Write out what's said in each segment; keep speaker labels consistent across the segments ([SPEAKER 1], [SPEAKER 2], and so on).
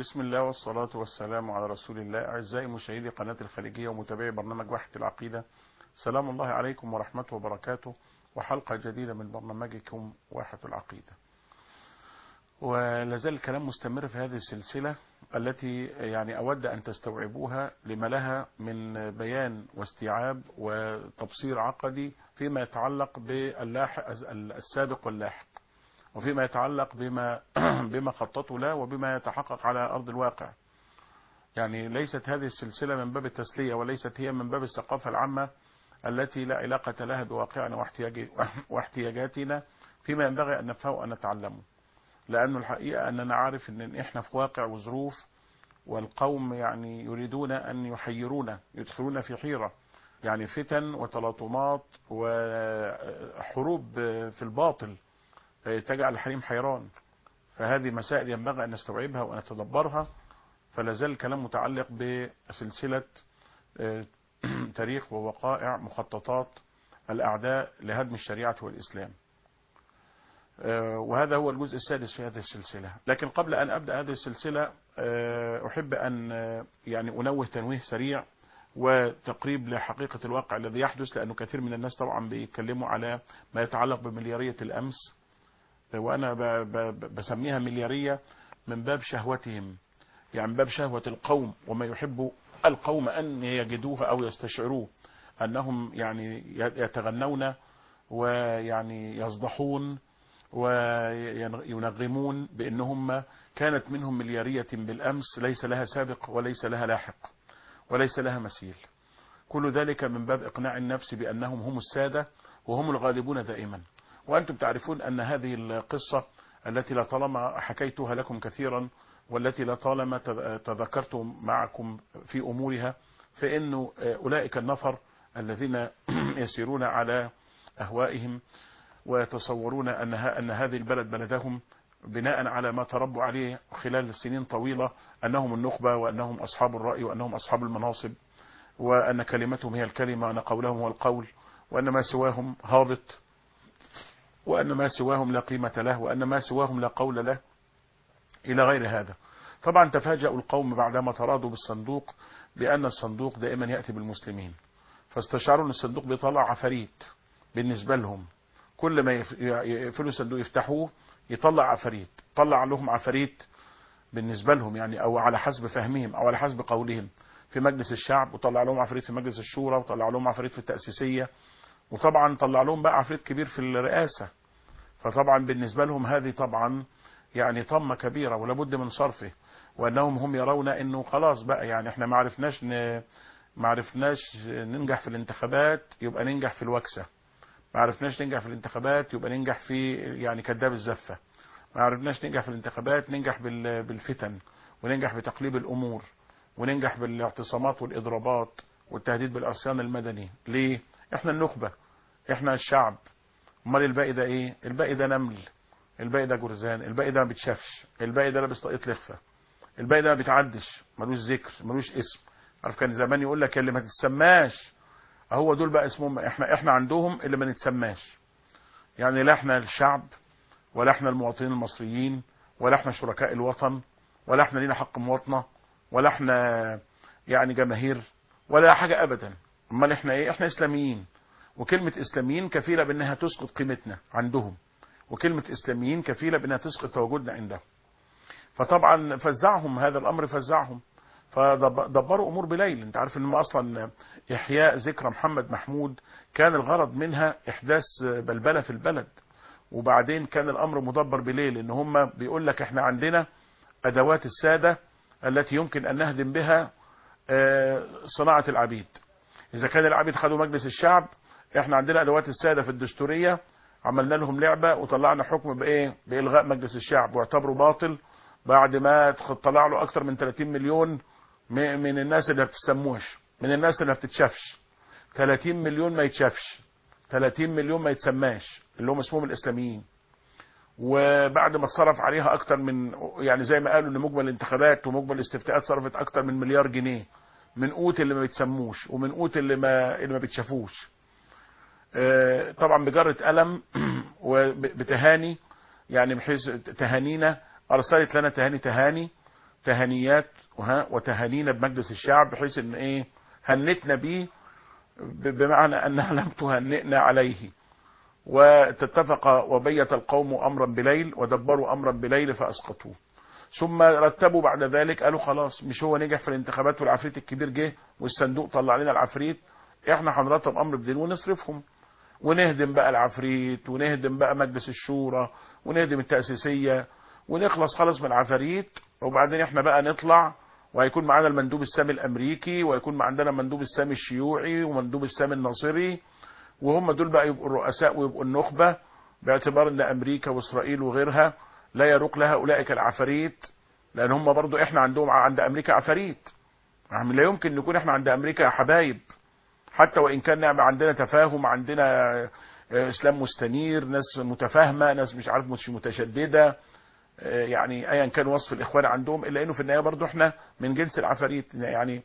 [SPEAKER 1] بسم الله والصلاة والسلام على رسول الله أعزائي مشاهدي قناة الخليجية ومتابعي برنامج واحة العقيدة سلام الله عليكم ورحمته وبركاته وحلقة جديدة من برنامجكم واحة العقيدة ولازال الكلام مستمر في هذه السلسلة التي يعني أود أن تستوعبوها لما لها من بيان واستيعاب وتبصير عقدي فيما يتعلق باللاحق السابق واللاحق وفيما يتعلق بما بما خططوا له وبما يتحقق على أرض الواقع يعني ليست هذه السلسلة من باب التسلية وليست هي من باب الثقافة العامة التي لا علاقة لها بواقعنا واحتياج واحتياجاتنا فيما ينبغي أن نفهمه وأن نتعلمه لأنه الحقيقة أننا عارف أن إحنا في واقع وظروف والقوم يعني يريدون أن يحيرونا يدخلون في حيرة يعني فتن وتلاطمات وحروب في الباطل تجعل الحريم حيران فهذه مسائل ينبغي أن نستوعبها ونتدبرها فلا زال الكلام متعلق بسلسلة تاريخ ووقائع مخططات الأعداء لهدم الشريعة والإسلام وهذا هو الجزء السادس في هذه السلسلة لكن قبل أن أبدأ هذه السلسلة أحب أن يعني أنوه تنويه سريع وتقريب لحقيقة الواقع الذي يحدث لأنه كثير من الناس طبعا بيتكلموا على ما يتعلق بمليارية الأمس وأنا بسميها مليارية من باب شهوتهم يعني من باب شهوة القوم وما يحب القوم أن يجدوه أو يستشعروه أنهم يعني يتغنون ويعني يصدحون وينغمون بأنهم كانت منهم مليارية بالأمس ليس لها سابق وليس لها لاحق وليس لها مثيل كل ذلك من باب إقناع النفس بأنهم هم السادة وهم الغالبون دائما وأنتم تعرفون أن هذه القصة التي لطالما حكيتها لكم كثيرا والتي لطالما تذكرت معكم في أمورها فإن أولئك النفر الذين يسيرون على أهوائهم ويتصورون أن أن هذه البلد بلدهم بناء على ما تربوا عليه خلال سنين طويلة أنهم النخبة وأنهم أصحاب الرأي وأنهم أصحاب المناصب وأن كلمتهم هي الكلمة وأن قولهم هو القول وأن ما سواهم هابط وأن ما سواهم لا قيمة له وأن ما سواهم لا قول له إلى غير هذا طبعا تفاجأوا القوم بعدما تراضوا بالصندوق بأن الصندوق دائما يأتي بالمسلمين فاستشعروا أن الصندوق بيطلع عفاريت بالنسبة لهم كل ما يقفلوا الصندوق يفتحوه يطلع عفاريت طلع لهم عفاريت بالنسبة لهم يعني أو على حسب فهمهم أو على حسب قولهم في مجلس الشعب وطلع لهم عفاريت في مجلس الشورى وطلع لهم عفاريت في التأسيسية وطبعا طلع لهم بقى عفريت كبير في الرئاسة فطبعا بالنسبة لهم هذه طبعا يعني طمة كبيرة ولابد من صرفه وانهم هم يرون انه خلاص بقى يعني احنا ما عرفناش ن... ما عرفناش ننجح في الانتخابات يبقى ننجح في الوكسة ما عرفناش ننجح في الانتخابات يبقى ننجح في يعني كذاب الزفة ما عرفناش ننجح في الانتخابات ننجح بال... بالفتن وننجح بتقليب الامور وننجح بالاعتصامات والاضرابات والتهديد بالعصيان المدني ليه احنا النخبة احنا الشعب امال الباقي ده ايه الباقي ده نمل الباقي ده جرزان الباقي ده ما بيتشافش الباقي ده لابس طاقية لخفة الباقي ده ما بيتعدش ملوش ذكر ملوش اسم عارف كان زمان يقول لك اللي ما تتسماش هو دول بقى اسمهم احنا احنا عندهم اللي ما نتسماش يعني لا احنا الشعب ولا احنا المواطنين المصريين ولا احنا شركاء الوطن ولا احنا لينا حق مواطنة ولا احنا يعني جماهير ولا حاجة ابدا امال احنا ايه احنا اسلاميين وكلمة اسلاميين كفيلة بانها تسقط قيمتنا عندهم وكلمة اسلاميين كفيلة بانها تسقط تواجدنا عندهم فطبعا فزعهم هذا الامر فزعهم فدبروا امور بليل انت عارف ان اصلا احياء ذكرى محمد محمود كان الغرض منها احداث بلبلة في البلد وبعدين كان الامر مدبر بليل ان هم بيقول لك احنا عندنا ادوات السادة التي يمكن ان نهدم بها صناعة العبيد اذا كان العبيد خدوا مجلس الشعب احنا عندنا ادوات السادة في الدستورية عملنا لهم لعبة وطلعنا حكم بايه بالغاء مجلس الشعب واعتبروا باطل بعد ما طلع له اكتر من 30 مليون من الناس اللي ما بتسموش من الناس اللي ما بتتشافش 30 مليون ما يتشافش 30 مليون ما يتسماش اللي هم اسمهم الاسلاميين وبعد ما اتصرف عليها اكتر من يعني زي ما قالوا ان مجمل الانتخابات ومجمل الاستفتاءات صرفت اكتر من مليار جنيه من قوت اللي ما بيتسموش ومن قوت اللي ما اللي ما بيتشافوش طبعا بجرة قلم وبتهاني يعني بحيث تهانينا ارسلت لنا تهاني تهاني تهنيات وها وتهانينا بمجلس الشعب بحيث ان ايه هنتنا بيه ب- بمعنى انها لم تهنئنا عليه وتتفق وبيت القوم امرا بليل ودبروا امرا بليل فاسقطوه ثم رتبوا بعد ذلك قالوا خلاص مش هو نجح في الانتخابات والعفريت الكبير جه والصندوق طلع لنا العفريت احنا هنرتب امر بدين ونصرفهم ونهدم بقى العفريت ونهدم بقى مجلس الشورى ونهدم التأسيسية ونخلص خالص من العفاريت وبعدين احنا بقى نطلع وهيكون معانا المندوب السامي الامريكي ويكون عندنا المندوب السامي الشيوعي ومندوب السامي الناصري وهم دول بقى يبقوا الرؤساء ويبقوا النخبة باعتبار ان امريكا واسرائيل وغيرها لا يروق لها اولئك العفاريت لان هم برضو احنا عندهم عند امريكا عفاريت يعني لا يمكن نكون احنا عند امريكا حبايب حتى وان كان نعم عندنا تفاهم عندنا آه، اسلام مستنير ناس متفاهمه ناس مش عارف مش متشدده آه، يعني ايا كان وصف الاخوان عندهم الا انه في النهايه برضو احنا من جنس العفاريت يعني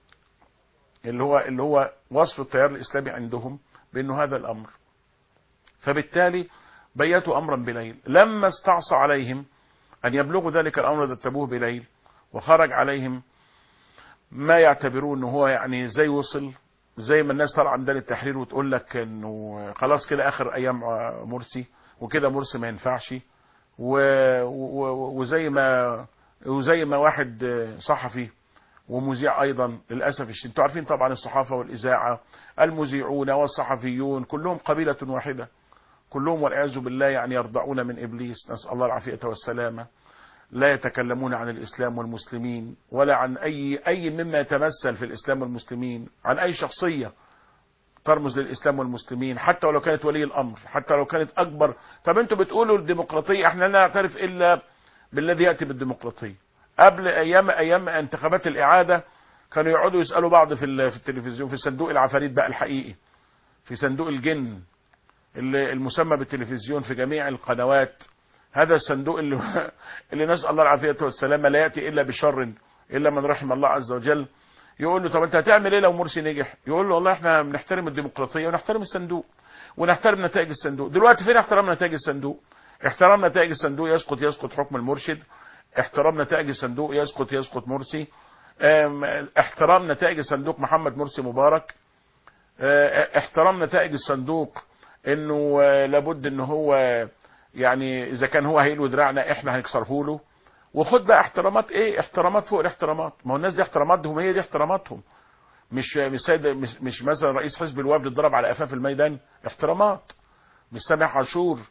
[SPEAKER 1] اللي هو اللي هو وصف التيار الاسلامي عندهم بانه هذا الامر فبالتالي بيتوا امرا بليل لما استعصى عليهم ان يبلغوا ذلك الامر رتبوه بليل وخرج عليهم ما يعتبروه انه هو يعني زي وصل زي ما الناس طالعه ميدان التحرير وتقول لك انه خلاص كده اخر ايام مرسي وكده مرسي ما ينفعش و... و... وزي ما وزي ما واحد صحفي ومذيع ايضا للاسف الشديد انتوا عارفين طبعا الصحافه والاذاعه المذيعون والصحفيون كلهم قبيله واحده كلهم والعياذ بالله يعني يرضعون من ابليس نسال الله العافيه والسلامه لا يتكلمون عن الاسلام والمسلمين ولا عن اي اي مما يتمثل في الاسلام والمسلمين عن اي شخصيه ترمز للاسلام والمسلمين حتى ولو كانت ولي الامر حتى لو كانت اكبر طب انتوا بتقولوا الديمقراطيه احنا لا نعترف الا بالذي ياتي بالديمقراطيه قبل ايام ايام انتخابات الاعاده كانوا يقعدوا يسالوا بعض في ال- في التلفزيون في صندوق العفاريت بقى الحقيقي في صندوق الجن اللي المسمى بالتلفزيون في جميع القنوات هذا الصندوق اللي اللي نسال الله العافيه والسلامه لا ياتي الا بشر الا من رحم الله عز وجل يقول له طب انت هتعمل ايه لو مرسي نجح يقول له والله احنا بنحترم الديمقراطيه ونحترم الصندوق ونحترم نتائج الصندوق دلوقتي فين احترام نتائج الصندوق احترام نتائج الصندوق يسقط يسقط حكم المرشد احترام نتائج الصندوق يسقط يسقط مرسي ام، احترام نتائج الصندوق محمد مرسي مبارك اه، احترام نتائج الصندوق انه اه، لابد ان هو يعني اذا كان هو هيلو دراعنا احنا هنكسره له وخد بقى احترامات ايه احترامات فوق الاحترامات ما هو الناس دي احتراماتهم هي دي احتراماتهم مش مش سيد مش, مش مثلا رئيس حزب الوفد اتضرب على قفاه في الميدان احترامات مش سامح عاشور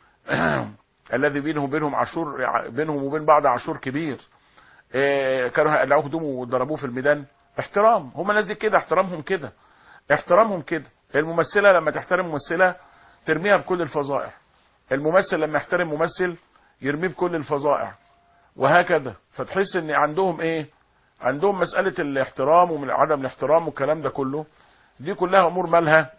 [SPEAKER 1] الذي بينه وبينهم عاشور بينهم وبين بعض عاشور كبير اه كانوا هيقلعوه هدومه وضربوه في الميدان احترام هم الناس دي كده احترامهم كده احترامهم كده الممثله لما تحترم ممثله ترميها بكل الفظائع الممثل لما يحترم ممثل يرميه بكل الفظائع وهكذا فتحس ان عندهم ايه عندهم مسألة الاحترام ومن عدم الاحترام والكلام ده كله دي كلها امور مالها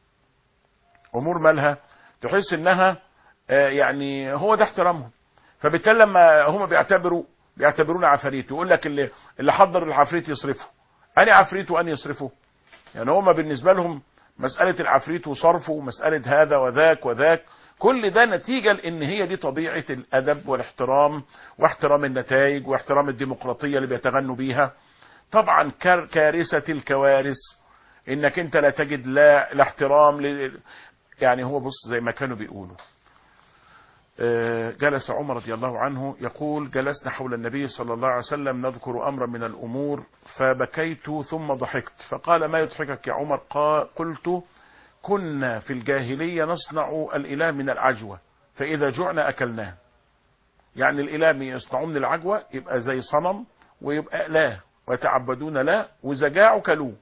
[SPEAKER 1] امور مالها تحس انها آه يعني هو ده احترامهم فبالتالي لما هم بيعتبروا بيعتبرونا عفاريت يقول لك اللي اللي حضر العفريت يصرفه اني عفريت وان يصرفه يعني هم بالنسبة لهم مسألة العفريت وصرفه ومسألة هذا وذاك وذاك كل ده نتيجة لان هي دي طبيعة الادب والاحترام واحترام النتائج واحترام الديمقراطية اللي بيتغنوا بيها طبعا كار- كارثة الكوارث انك انت لا تجد لا, لا احترام ل... يعني هو بص زي ما كانوا بيقولوا آه، جلس عمر رضي الله عنه يقول جلسنا حول النبي صلى الله عليه وسلم نذكر امرا من الامور فبكيت ثم ضحكت فقال ما يضحكك يا عمر قال قلت كنا في الجاهلية نصنع الإله من العجوة فإذا جعنا أكلناه يعني الإله يصنعوه من العجوة يبقى زي صنم ويبقى إله ويتعبدون له وإذا جاعوا كلوه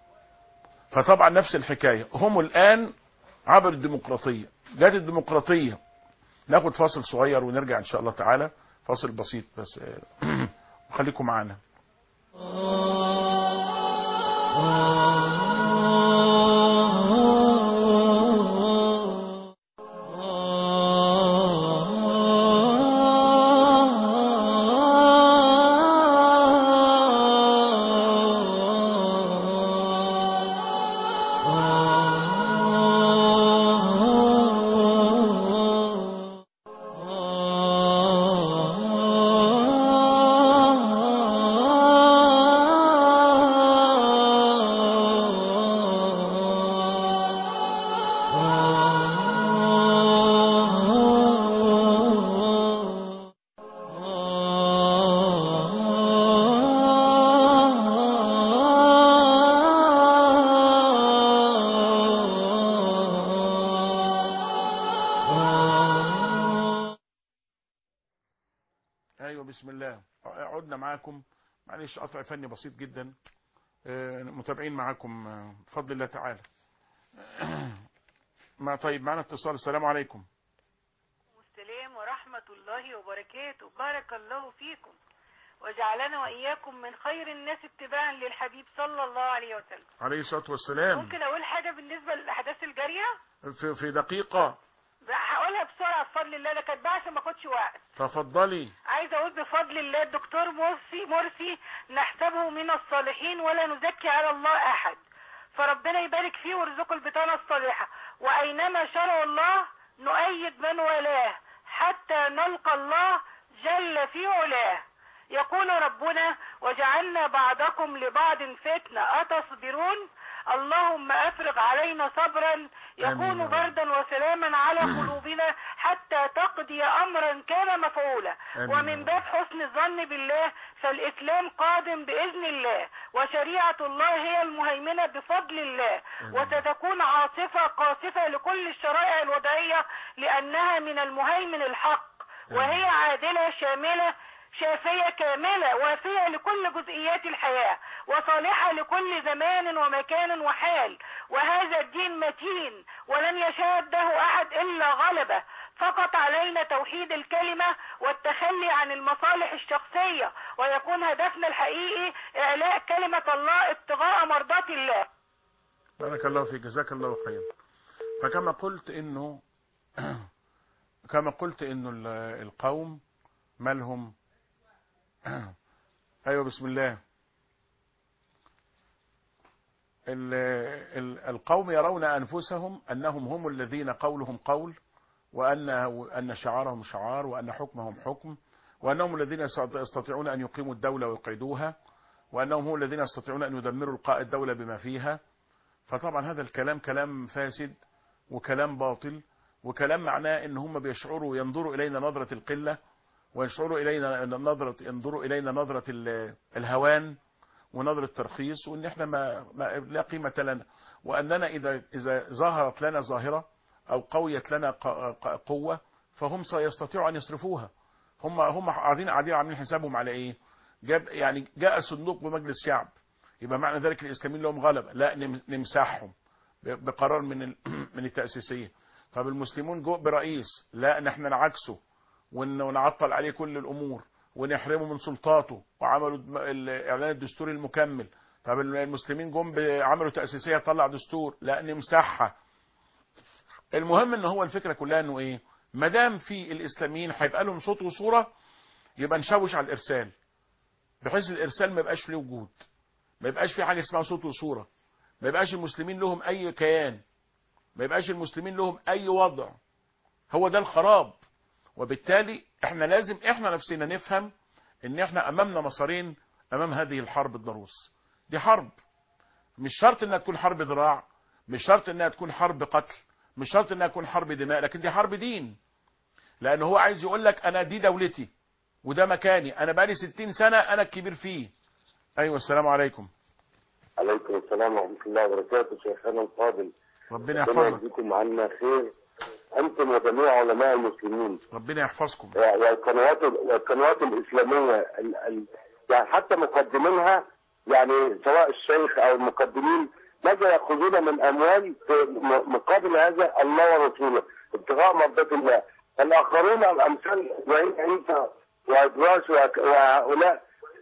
[SPEAKER 1] فطبعا نفس الحكاية هم الآن عبر الديمقراطية جات الديمقراطية ناخد فاصل صغير ونرجع إن شاء الله تعالى فاصل بسيط بس آه، خليكم معانا
[SPEAKER 2] Oh
[SPEAKER 1] ايوه بسم الله عدنا معاكم معلش قطع فني بسيط جدا آه، متابعين معاكم آه، بفضل الله تعالى ما طيب معنا اتصال السلام عليكم
[SPEAKER 2] والسلام ورحمة الله وبركاته بارك الله فيكم وجعلنا وإياكم من خير الناس اتباعا للحبيب صلى الله عليه وسلم
[SPEAKER 1] عليه الصلاة والسلام
[SPEAKER 2] ممكن أقول حاجة بالنسبة للأحداث الجارية
[SPEAKER 1] في, في دقيقة
[SPEAKER 2] هقولها بسرعة بفضل الله ده كانت عشان ما اخدش وقت
[SPEAKER 1] تفضلي
[SPEAKER 2] عايزة أقول بفضل الله الدكتور مرسي مرسي نحسبه من الصالحين ولا نزكي على الله أحد فربنا يبارك فيه ويرزقه البطانة الصالحة وأينما شرع الله نؤيد من والاه حتى نلقى الله جل في علاه يقول ربنا وجعلنا بعضكم لبعض فتنة أتصبرون اللهم أفرغ علينا صبرا يكون
[SPEAKER 1] آمين.
[SPEAKER 2] بردا وسلاما على قلوبنا حتى تقضي أمرا كان مفعولا
[SPEAKER 1] آمين.
[SPEAKER 2] ومن باب حسن الظن بالله فالإسلام قادم بإذن الله وشريعة الله هي المهيمنة بفضل الله
[SPEAKER 1] آمين.
[SPEAKER 2] وستكون عاصفة قاصفة لكل الشرائع الوضعية لأنها من المهيمن الحق وهي عادلة شاملة شافية كاملة وافية لكل جزئيات الحياة وصالحة لكل زمان ومكان وحال وهذا الدين متين ولن يشهده أحد إلا غلبه فقط علينا توحيد الكلمة والتخلي عن المصالح الشخصية ويكون هدفنا الحقيقي إعلاء كلمة الله ابتغاء مرضات الله
[SPEAKER 1] بارك الله فيك جزاك الله خير فكما قلت انه كما قلت انه ال- القوم مالهم ايوه بسم الله ال ال القوم يرون انفسهم انهم هم الذين قولهم قول وان ان شعارهم شعار وان حكمهم حكم وانهم الذين يستطيعون ان يقيموا الدوله ويقعدوها وانهم هم الذين يستطيعون ان يدمروا القاء الدوله بما فيها فطبعا هذا الكلام كلام فاسد وكلام باطل وكلام معناه ان هم بيشعروا ينظروا الينا نظرة القلة ويشعروا الينا نظرة ينظروا الينا نظرة ال- الهوان ونظرة الترخيص وان احنا ما, ما لا قيمة لنا واننا اذا اذا ظهرت لنا ظاهرة او قويت لنا ق- ق- قوة فهم سيستطيعوا ان يصرفوها هم هم قاعدين قاعدين عاملين حسابهم على ايه جاب يعني جاء صندوق بمجلس شعب يبقى معنى ذلك الاسلاميين لهم غلبة لا نم- نمسحهم ب- بقرار من ال- من التأسيسية طب المسلمون جو برئيس لا نحن نعكسه ون- ونعطل عليه كل الامور ونحرمه من سلطاته وعملوا الم- الاعلان الدستوري المكمل طب المسلمين جم ب- عملوا تأسيسية طلع دستور لا نمسحها المهم ان هو الفكرة كلها انه ايه ما دام في الاسلاميين هيبقى لهم صوت وصورة يبقى نشوش على الارسال بحيث الارسال ما يبقاش له وجود ما يبقاش في حاجة اسمها صوت وصورة ما يبقاش المسلمين لهم اي كيان ما يبقاش المسلمين لهم اي وضع هو ده الخراب وبالتالي احنا لازم احنا نفسنا نفهم ان احنا امامنا مسارين امام هذه الحرب الضروس دي حرب مش شرط انها تكون حرب ذراع مش شرط انها تكون حرب قتل مش شرط انها تكون حرب دماء لكن دي حرب دين لان هو عايز يقول لك انا دي دولتي وده مكاني انا بقالي ستين سنة انا الكبير فيه ايوه السلام عليكم
[SPEAKER 3] عليكم السلام ورحمة الله وبركاته شيخنا الفاضل
[SPEAKER 1] ربنا
[SPEAKER 3] ربنا
[SPEAKER 1] يحفظك
[SPEAKER 3] يجزيكم عنا خير أنتم وجميع علماء المسلمين
[SPEAKER 1] ربنا يحفظكم
[SPEAKER 3] والقنوات والقنوات الإسلامية ال... ال... يعني حتى مقدمينها يعني سواء الشيخ أو المقدمين ماذا يأخذون من أموال في م- مقابل هذا الله ورسوله ابتغاء مرضات الله الآخرون الأمثال إبراهيم عيسى وإدراس وهك- وهؤلاء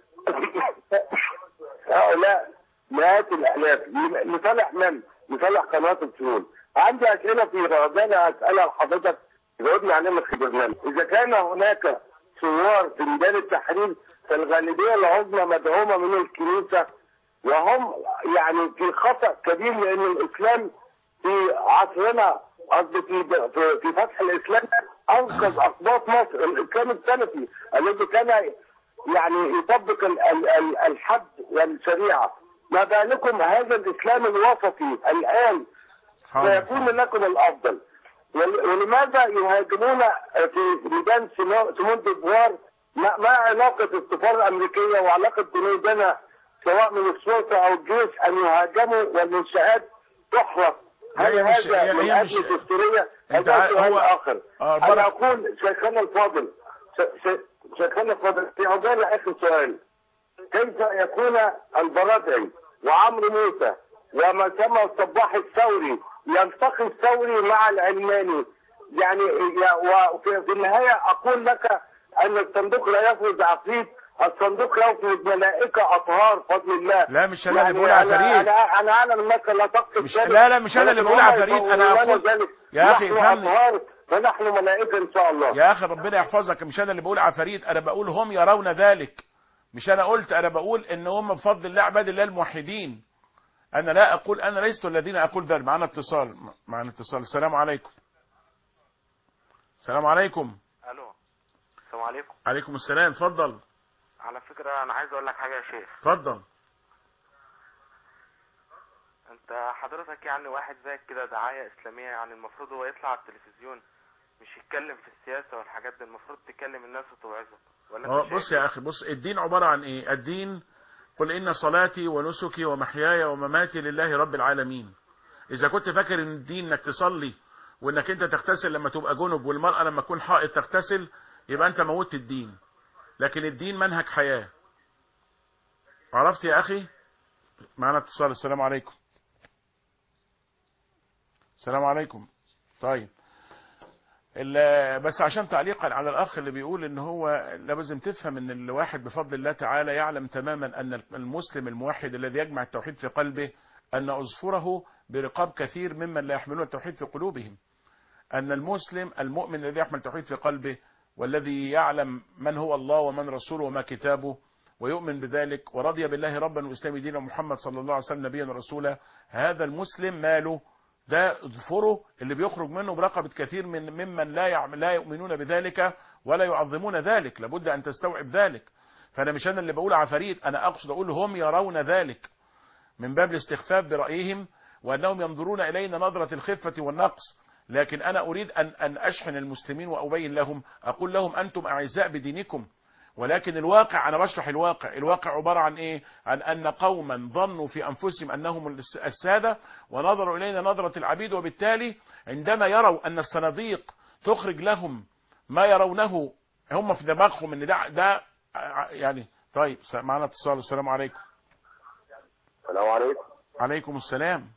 [SPEAKER 3] هؤلاء مئات الالاف لصالح من؟ لصالح قناه السيول. عندي اسئله في رمضان اسالها لحضرتك جاوبني عليها في البرنامج. اذا كان هناك ثوار في ميدان التحرير فالغالبيه العظمى مدعومه من الكنيسه وهم يعني في خطا كبير لان الاسلام في عصرنا قصدي في في- في فتح الاسلام انقذ اقباط مصر الاسلام السلفي الذي كان يعني يطبق ال- ال- ال- الحد والشريعه ما بالكم هذا الاسلام الوسطي الان
[SPEAKER 1] حاضر.
[SPEAKER 3] فيكون لكم الافضل ول- ولماذا يهاجمون في ميدان سيمو- سيمون ديفوار ما ما علاقه السفاره الامريكيه وعلاقه بلادنا سواء من الشرطه او الجيش ان يهاجموا والمنشات تحرق
[SPEAKER 1] لا،
[SPEAKER 3] هل
[SPEAKER 1] هي مش-
[SPEAKER 3] هذا
[SPEAKER 1] هي-
[SPEAKER 3] من
[SPEAKER 1] هي مش-
[SPEAKER 3] اجل الدستوريه؟
[SPEAKER 1] أنت
[SPEAKER 3] هذا
[SPEAKER 1] عا-
[SPEAKER 3] سؤال
[SPEAKER 1] هو-
[SPEAKER 3] اخر
[SPEAKER 1] آه،
[SPEAKER 3] انا
[SPEAKER 1] بارك-
[SPEAKER 3] اقول شيخنا الفاضل ش- ش- شيخنا الفاضل في عقبال اخر سؤال كيف يكون البرادعي وعمرو موسى وما سمى الصباح الثوري يلتقي الثوري مع العلماني يعني يا- وفي في النهايه اقول لك ان الصندوق لا يفرض عفريت الصندوق يفرض ملائكه اطهار فضل الله
[SPEAKER 1] لا، مش أنا اللي
[SPEAKER 3] يعني
[SPEAKER 1] بقول عفاريت.
[SPEAKER 3] انا انا اعلم انك لا تقصد
[SPEAKER 1] مش-
[SPEAKER 3] ذلك،
[SPEAKER 1] لا، لا، مش أنا اللي
[SPEAKER 3] ولكن
[SPEAKER 1] بقول
[SPEAKER 3] هم
[SPEAKER 1] عفاريت، أنا
[SPEAKER 3] يصورون
[SPEAKER 1] أقول-
[SPEAKER 3] ذلك.
[SPEAKER 1] يا أخي
[SPEAKER 3] نحن
[SPEAKER 1] افهمني.
[SPEAKER 3] اطهار فنحن ملائكه ان شاء الله
[SPEAKER 1] يا اخي ربنا يحفظك مش انا اللي بقول عفاريت انا بقول هم يرون ذلك مش انا قلت انا بقول ان هم بفضل الله عباد الله الموحدين انا لا اقول انا ليست الذين اقول ذلك معنا اتصال معنا اتصال السلام عليكم السلام عليكم
[SPEAKER 4] الو السلام عليكم
[SPEAKER 1] عليكم السلام اتفضل
[SPEAKER 4] على فكره انا عايز اقول لك حاجه يا شيخ
[SPEAKER 1] اتفضل
[SPEAKER 4] انت حضرتك يعني واحد زيك كده دعايه اسلاميه يعني المفروض هو يطلع على التلفزيون مش يتكلم في السياسه والحاجات دي المفروض تكلم الناس وتوعظهم ولا
[SPEAKER 1] اه
[SPEAKER 4] انت
[SPEAKER 1] بص
[SPEAKER 4] شايف
[SPEAKER 1] يا اخي بص الدين عبارة عن ايه الدين قل ان صلاتي ونسكي ومحياي ومماتي لله رب العالمين اذا كنت فاكر ان الدين انك تصلي وانك انت تغتسل لما تبقى جنب والمرأة لما تكون حائط تغتسل يبقى انت موتت الدين لكن الدين منهج حياة عرفت يا اخي معنا اتصال السلام عليكم السلام عليكم طيب ال- بس عشان تعليقا على الاخ اللي بيقول ان هو لازم تفهم ان الواحد بفضل الله تعالى يعلم تماما ان المسلم الموحد الذي يجمع التوحيد في قلبه ان اظفره برقاب كثير ممن لا يحملون التوحيد في قلوبهم ان المسلم المؤمن الذي يحمل التوحيد في قلبه والذي يعلم من هو الله ومن رسوله وما كتابه ويؤمن بذلك ورضي بالله ربا واسلام دينا محمد صلى الله عليه وسلم نبيا ورسولا هذا المسلم ماله ده اظفره اللي بيخرج منه برقبة كثير من ممن لا يعمل لا يؤمنون بذلك ولا يعظمون ذلك لابد ان تستوعب ذلك فانا مش انا اللي بقول عفاريت انا اقصد اقول هم يرون ذلك من باب الاستخفاف برأيهم وانهم ينظرون الينا نظرة الخفة والنقص لكن انا اريد ان ان اشحن المسلمين وابين لهم اقول لهم انتم اعزاء بدينكم ولكن الواقع انا بشرح الواقع الواقع عبارة عن ايه عن ان قوما ظنوا في انفسهم انهم الس- السادة ونظروا الينا نظرة العبيد وبالتالي عندما يروا ان الصناديق تخرج لهم ما يرونه هم في دماغهم ان ده ده ع- يعني طيب س- معنا اتصال السلام عليكم
[SPEAKER 3] السلام عليكم
[SPEAKER 1] عليكم السلام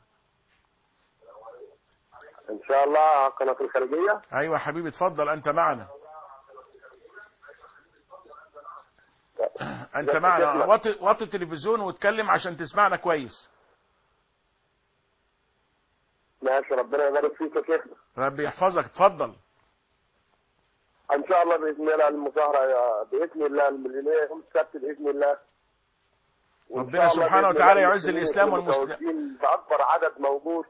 [SPEAKER 3] ان شاء الله قناه الخارجيه
[SPEAKER 1] ايوه يا حبيبي اتفضل انت معنا انت معنا وطي وطي التلفزيون واتكلم عشان تسمعنا كويس
[SPEAKER 3] ماشي ربنا يبارك فيك يا شيخنا
[SPEAKER 1] ربي يحفظك اتفضل
[SPEAKER 3] ان شاء الله باذن الله المظاهره يا- باذن الله المليونيه يوم السبت باذن الله وإن
[SPEAKER 1] ربنا
[SPEAKER 3] شاء الله
[SPEAKER 1] سبحانه
[SPEAKER 3] بإذن
[SPEAKER 1] وتعالى
[SPEAKER 3] الله
[SPEAKER 1] يعز
[SPEAKER 3] المسلمين
[SPEAKER 1] الإسلام
[SPEAKER 3] يكونوا
[SPEAKER 1] والمسلمين.
[SPEAKER 3] متواجدين باكبر عدد موجود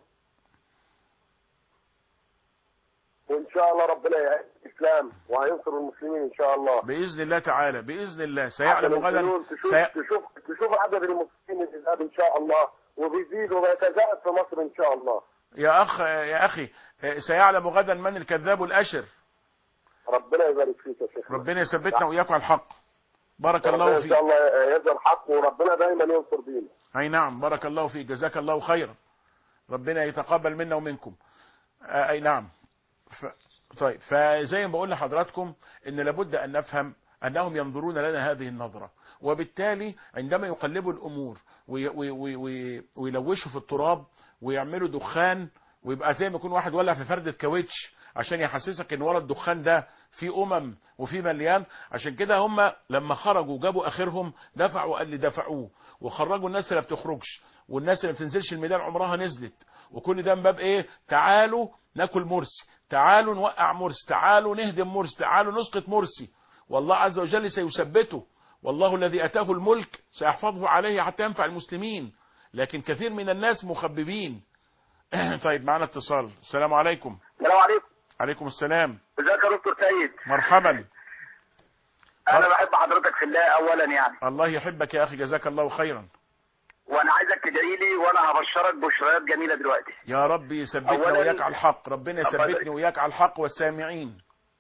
[SPEAKER 3] وان شاء الله ربنا يعز الاسلام وهينصر المسلمين ان شاء الله
[SPEAKER 1] باذن الله تعالى باذن الله سيعلم
[SPEAKER 3] عشان
[SPEAKER 1] غدا
[SPEAKER 3] الفلوس تشوف
[SPEAKER 1] سي...
[SPEAKER 3] تشوف تشوف عدد المسلمين اللي زاد ان شاء الله وبيزيد وبيتزايد في مصر ان شاء الله
[SPEAKER 1] يا اخ يا اخي سيعلم غدا من الكذاب الاشر
[SPEAKER 3] ربنا يبارك فيك يا شيخ
[SPEAKER 1] ربنا يثبتنا واياكم على الحق بارك
[SPEAKER 3] ربنا
[SPEAKER 1] الله
[SPEAKER 3] ان
[SPEAKER 1] فيك
[SPEAKER 3] شاء الله يظهر حقه وربنا دايما ينصر دينه
[SPEAKER 1] اي نعم بارك الله فيك جزاك الله خيرا ربنا يتقبل منا ومنكم آه، اي نعم ف... طيب فزي ما بقول لحضراتكم ان لابد ان نفهم انهم ينظرون لنا هذه النظرة وبالتالي عندما يقلبوا الامور وي... وي... وي... وي... ويلوشوا في التراب ويعملوا دخان ويبقى زي ما يكون واحد ولع في فردة كاوتش عشان يحسسك ان ورا الدخان ده في امم وفي مليان عشان كده هم لما خرجوا جابوا اخرهم دفعوا اللي دفعوه وخرجوا الناس اللي ما بتخرجش والناس اللي ما بتنزلش الميدان عمرها نزلت وكل ده من باب ايه تعالوا ناكل مرسي تعالوا نوقع مرسي تعالوا نهدم مرسي تعالوا نسقط مرسي والله عز وجل سيثبته والله الذي اتاه الملك سيحفظه عليه حتى ينفع المسلمين لكن كثير من الناس مخببين طيب معنا اتصال السلام عليكم
[SPEAKER 3] السلام عليكم
[SPEAKER 1] عليكم السلام
[SPEAKER 3] ازيك يا دكتور سيد
[SPEAKER 1] مرحبا
[SPEAKER 3] انا بحب حضرتك في الله اولا يعني
[SPEAKER 1] الله يحبك يا اخي جزاك الله خيرا
[SPEAKER 5] وانا عايزك تدعي لي وانا هبشرك بشريات جميله دلوقتي
[SPEAKER 1] يا رب يثبتنا
[SPEAKER 5] أولاً-
[SPEAKER 1] وياك على الحق ربنا
[SPEAKER 5] الله يبارك.
[SPEAKER 1] يثبتني وياك على الحق والسامعين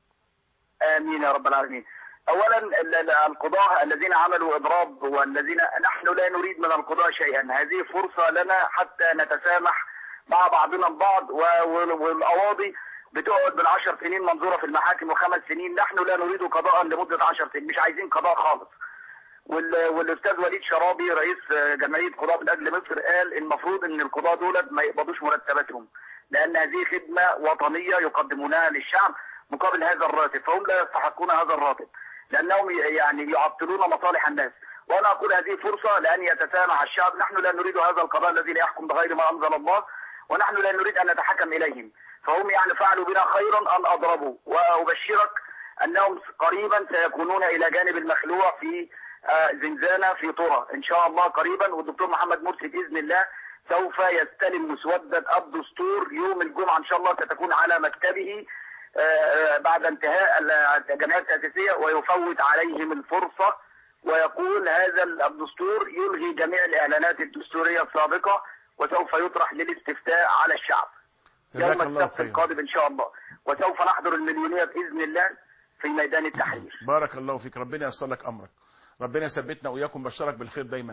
[SPEAKER 5] امين يا رب العالمين اولا ال- ال- القضاة الذين عملوا اضراب والذين نحن لا نريد من القضاء شيئا هذه فرصة لنا حتى نتسامح مع بعضنا البعض و- وال- والقواضي بتقعد بالعشر سنين منظورة في المحاكم وخمس سنين نحن لا نريد قضاء لمدة عشر سنين مش عايزين قضاء خالص وال- والاستاذ وليد شرابي رئيس جمعيه قضاء من اجل مصر قال المفروض ان القضاة دولت ما يقبضوش مرتباتهم لان هذه خدمه وطنيه يقدمونها للشعب مقابل هذا الراتب فهم لا يستحقون هذا الراتب لانهم ي- يعني يعطلون مصالح الناس وانا اقول هذه فرصه لان يتسامح الشعب نحن لا نريد هذا القضاء الذي لا يحكم بغير ما انزل الله ونحن لا نريد ان نتحكم اليهم فهم يعني فعلوا بنا خيرا ان اضربوا وابشرك انهم قريبا سيكونون الى جانب المخلوع في آه، زنزانه في طرة ان شاء الله قريبا والدكتور محمد مرسي باذن الله سوف يستلم مسودة الدستور يوم الجمعة ان شاء الله ستكون على مكتبه آه، آه، بعد انتهاء الجمعية التأسيسية ويفوت عليهم الفرصة ويقول هذا الدستور يلغي جميع الإعلانات الدستورية السابقة وسوف يطرح للاستفتاء على الشعب
[SPEAKER 1] جزاك
[SPEAKER 5] يوم
[SPEAKER 1] الله
[SPEAKER 5] السبت
[SPEAKER 1] خيرا
[SPEAKER 5] القادم إن شاء الله وسوف نحضر المليونية بإذن الله في ميدان التحرير
[SPEAKER 1] بارك الله فيك ربنا ييسر لك امرك ربنا يثبتنا واياكم بشرك بالخير دايما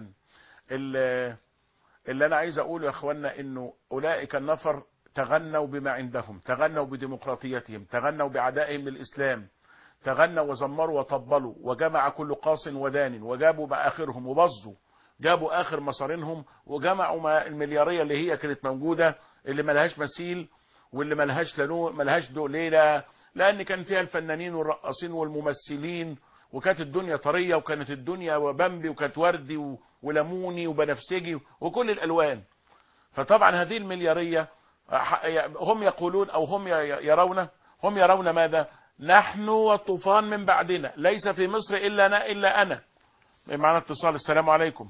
[SPEAKER 1] ال- اللي انا عايز اقوله يا اخوانا انه اولئك النفر تغنوا بما عندهم تغنوا بديمقراطيتهم تغنوا بعدائهم للاسلام تغنوا وزمروا وطبلوا وجمع كل قاص ودان وجابوا مع اخرهم وبظوا جابوا اخر مصارينهم وجمعوا ما الملياريه اللي هي كانت موجوده اللي ملهاش مثيل واللي ملهاش لنو ملهاش دو ليله لان كان فيها الفنانين والرقاصين والممثلين وكانت الدنيا طريه وكانت الدنيا وبمبي وكانت وردي و- وليموني وبنفسجي وكل الالوان فطبعا هذه الملياريه ح- هم يقولون او هم ي- يرون هم يرون ماذا نحن والطوفان من بعدنا ليس في مصر الا انا الا انا معنا اتصال السلام عليكم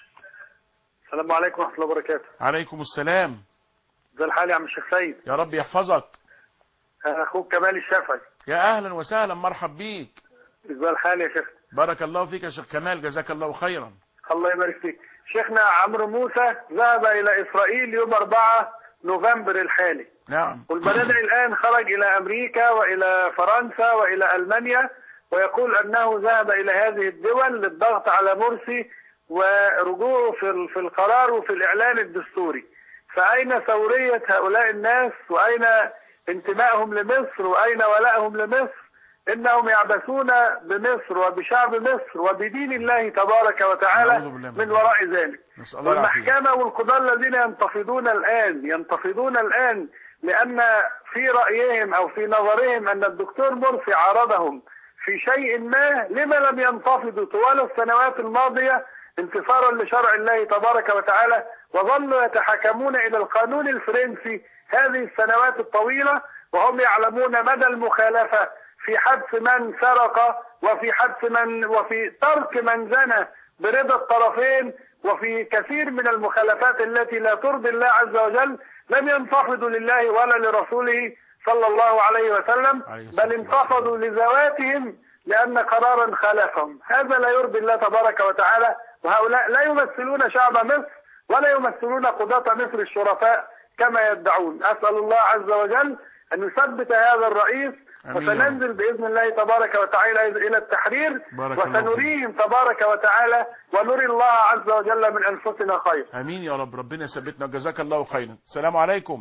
[SPEAKER 6] السلام عليكم ورحمة الله وبركاته
[SPEAKER 1] عليكم السلام
[SPEAKER 6] زي الحال يا عم الشيخ سيد
[SPEAKER 1] يا رب يحفظك
[SPEAKER 6] أنا أخوك كمال الشافعي
[SPEAKER 1] يا اهلا وسهلا مرحب بيك
[SPEAKER 6] زي الحال يا شيخ
[SPEAKER 1] بارك الله فيك يا شيخ كمال جزاك الله خيرا
[SPEAKER 6] الله يبارك فيك شيخنا عمرو موسى ذهب إلى إسرائيل يوم 4 نوفمبر الحالي
[SPEAKER 1] نعم
[SPEAKER 6] والبلدي الآن خرج إلى أمريكا وإلى فرنسا وإلى ألمانيا ويقول أنه ذهب إلى هذه الدول للضغط على مرسي ورجوعه في ال- في القرار وفي الإعلان الدستوري فأين ثورية هؤلاء الناس وأين انتمائهم لمصر وأين ولائهم لمصر إنهم يعبثون بمصر وبشعب مصر وبدين الله تبارك وتعالى
[SPEAKER 1] نعوذ بالله من
[SPEAKER 6] من
[SPEAKER 1] ذلك.
[SPEAKER 6] وراء ذلك
[SPEAKER 1] نسال الله العافيه
[SPEAKER 6] والمحكمة والقضاة الذين ينتفضون الآن ينتفضون الآن لأن في رأيهم أو في نظرهم أن الدكتور مرسي عارضهم في شيء ما لما لم ينتفضوا طوال السنوات الماضية انتصارا لشرع الله تبارك وتعالى وظلوا يتحكمون إلى القانون الفرنسي هذه السنوات الطويلة وهم يعلمون مدى المخالفة في حبس من سرق وفي حبس من وفي ترك من زنى برضا الطرفين وفي كثير من المخالفات التي لا ترضي الله عز وجل لم ينتفضوا لله ولا لرسوله صلى الله عليه وسلم
[SPEAKER 1] عليه الصلاة
[SPEAKER 6] بل انتفضوا لذواتهم لأن قرارا خالفهم هذا لا يرضي الله تبارك وتعالى وهؤلاء لا يمثلون شعب مصر ولا يمثلون قضاة مصر الشرفاء كما يدعون أسأل الله عز وجل أن يثبت هذا الرئيس
[SPEAKER 1] آمين يا رب.
[SPEAKER 6] وسننزل بإذن الله تبارك وتعالى إلى التحرير
[SPEAKER 1] بارك الله فيك.
[SPEAKER 6] وسنريهم تبارك وتعالى ونري الله عز وجل من أنفسنا خير
[SPEAKER 1] امين يا رب ربنا يثبتنا وجزاك الله خيرا السلام عليكم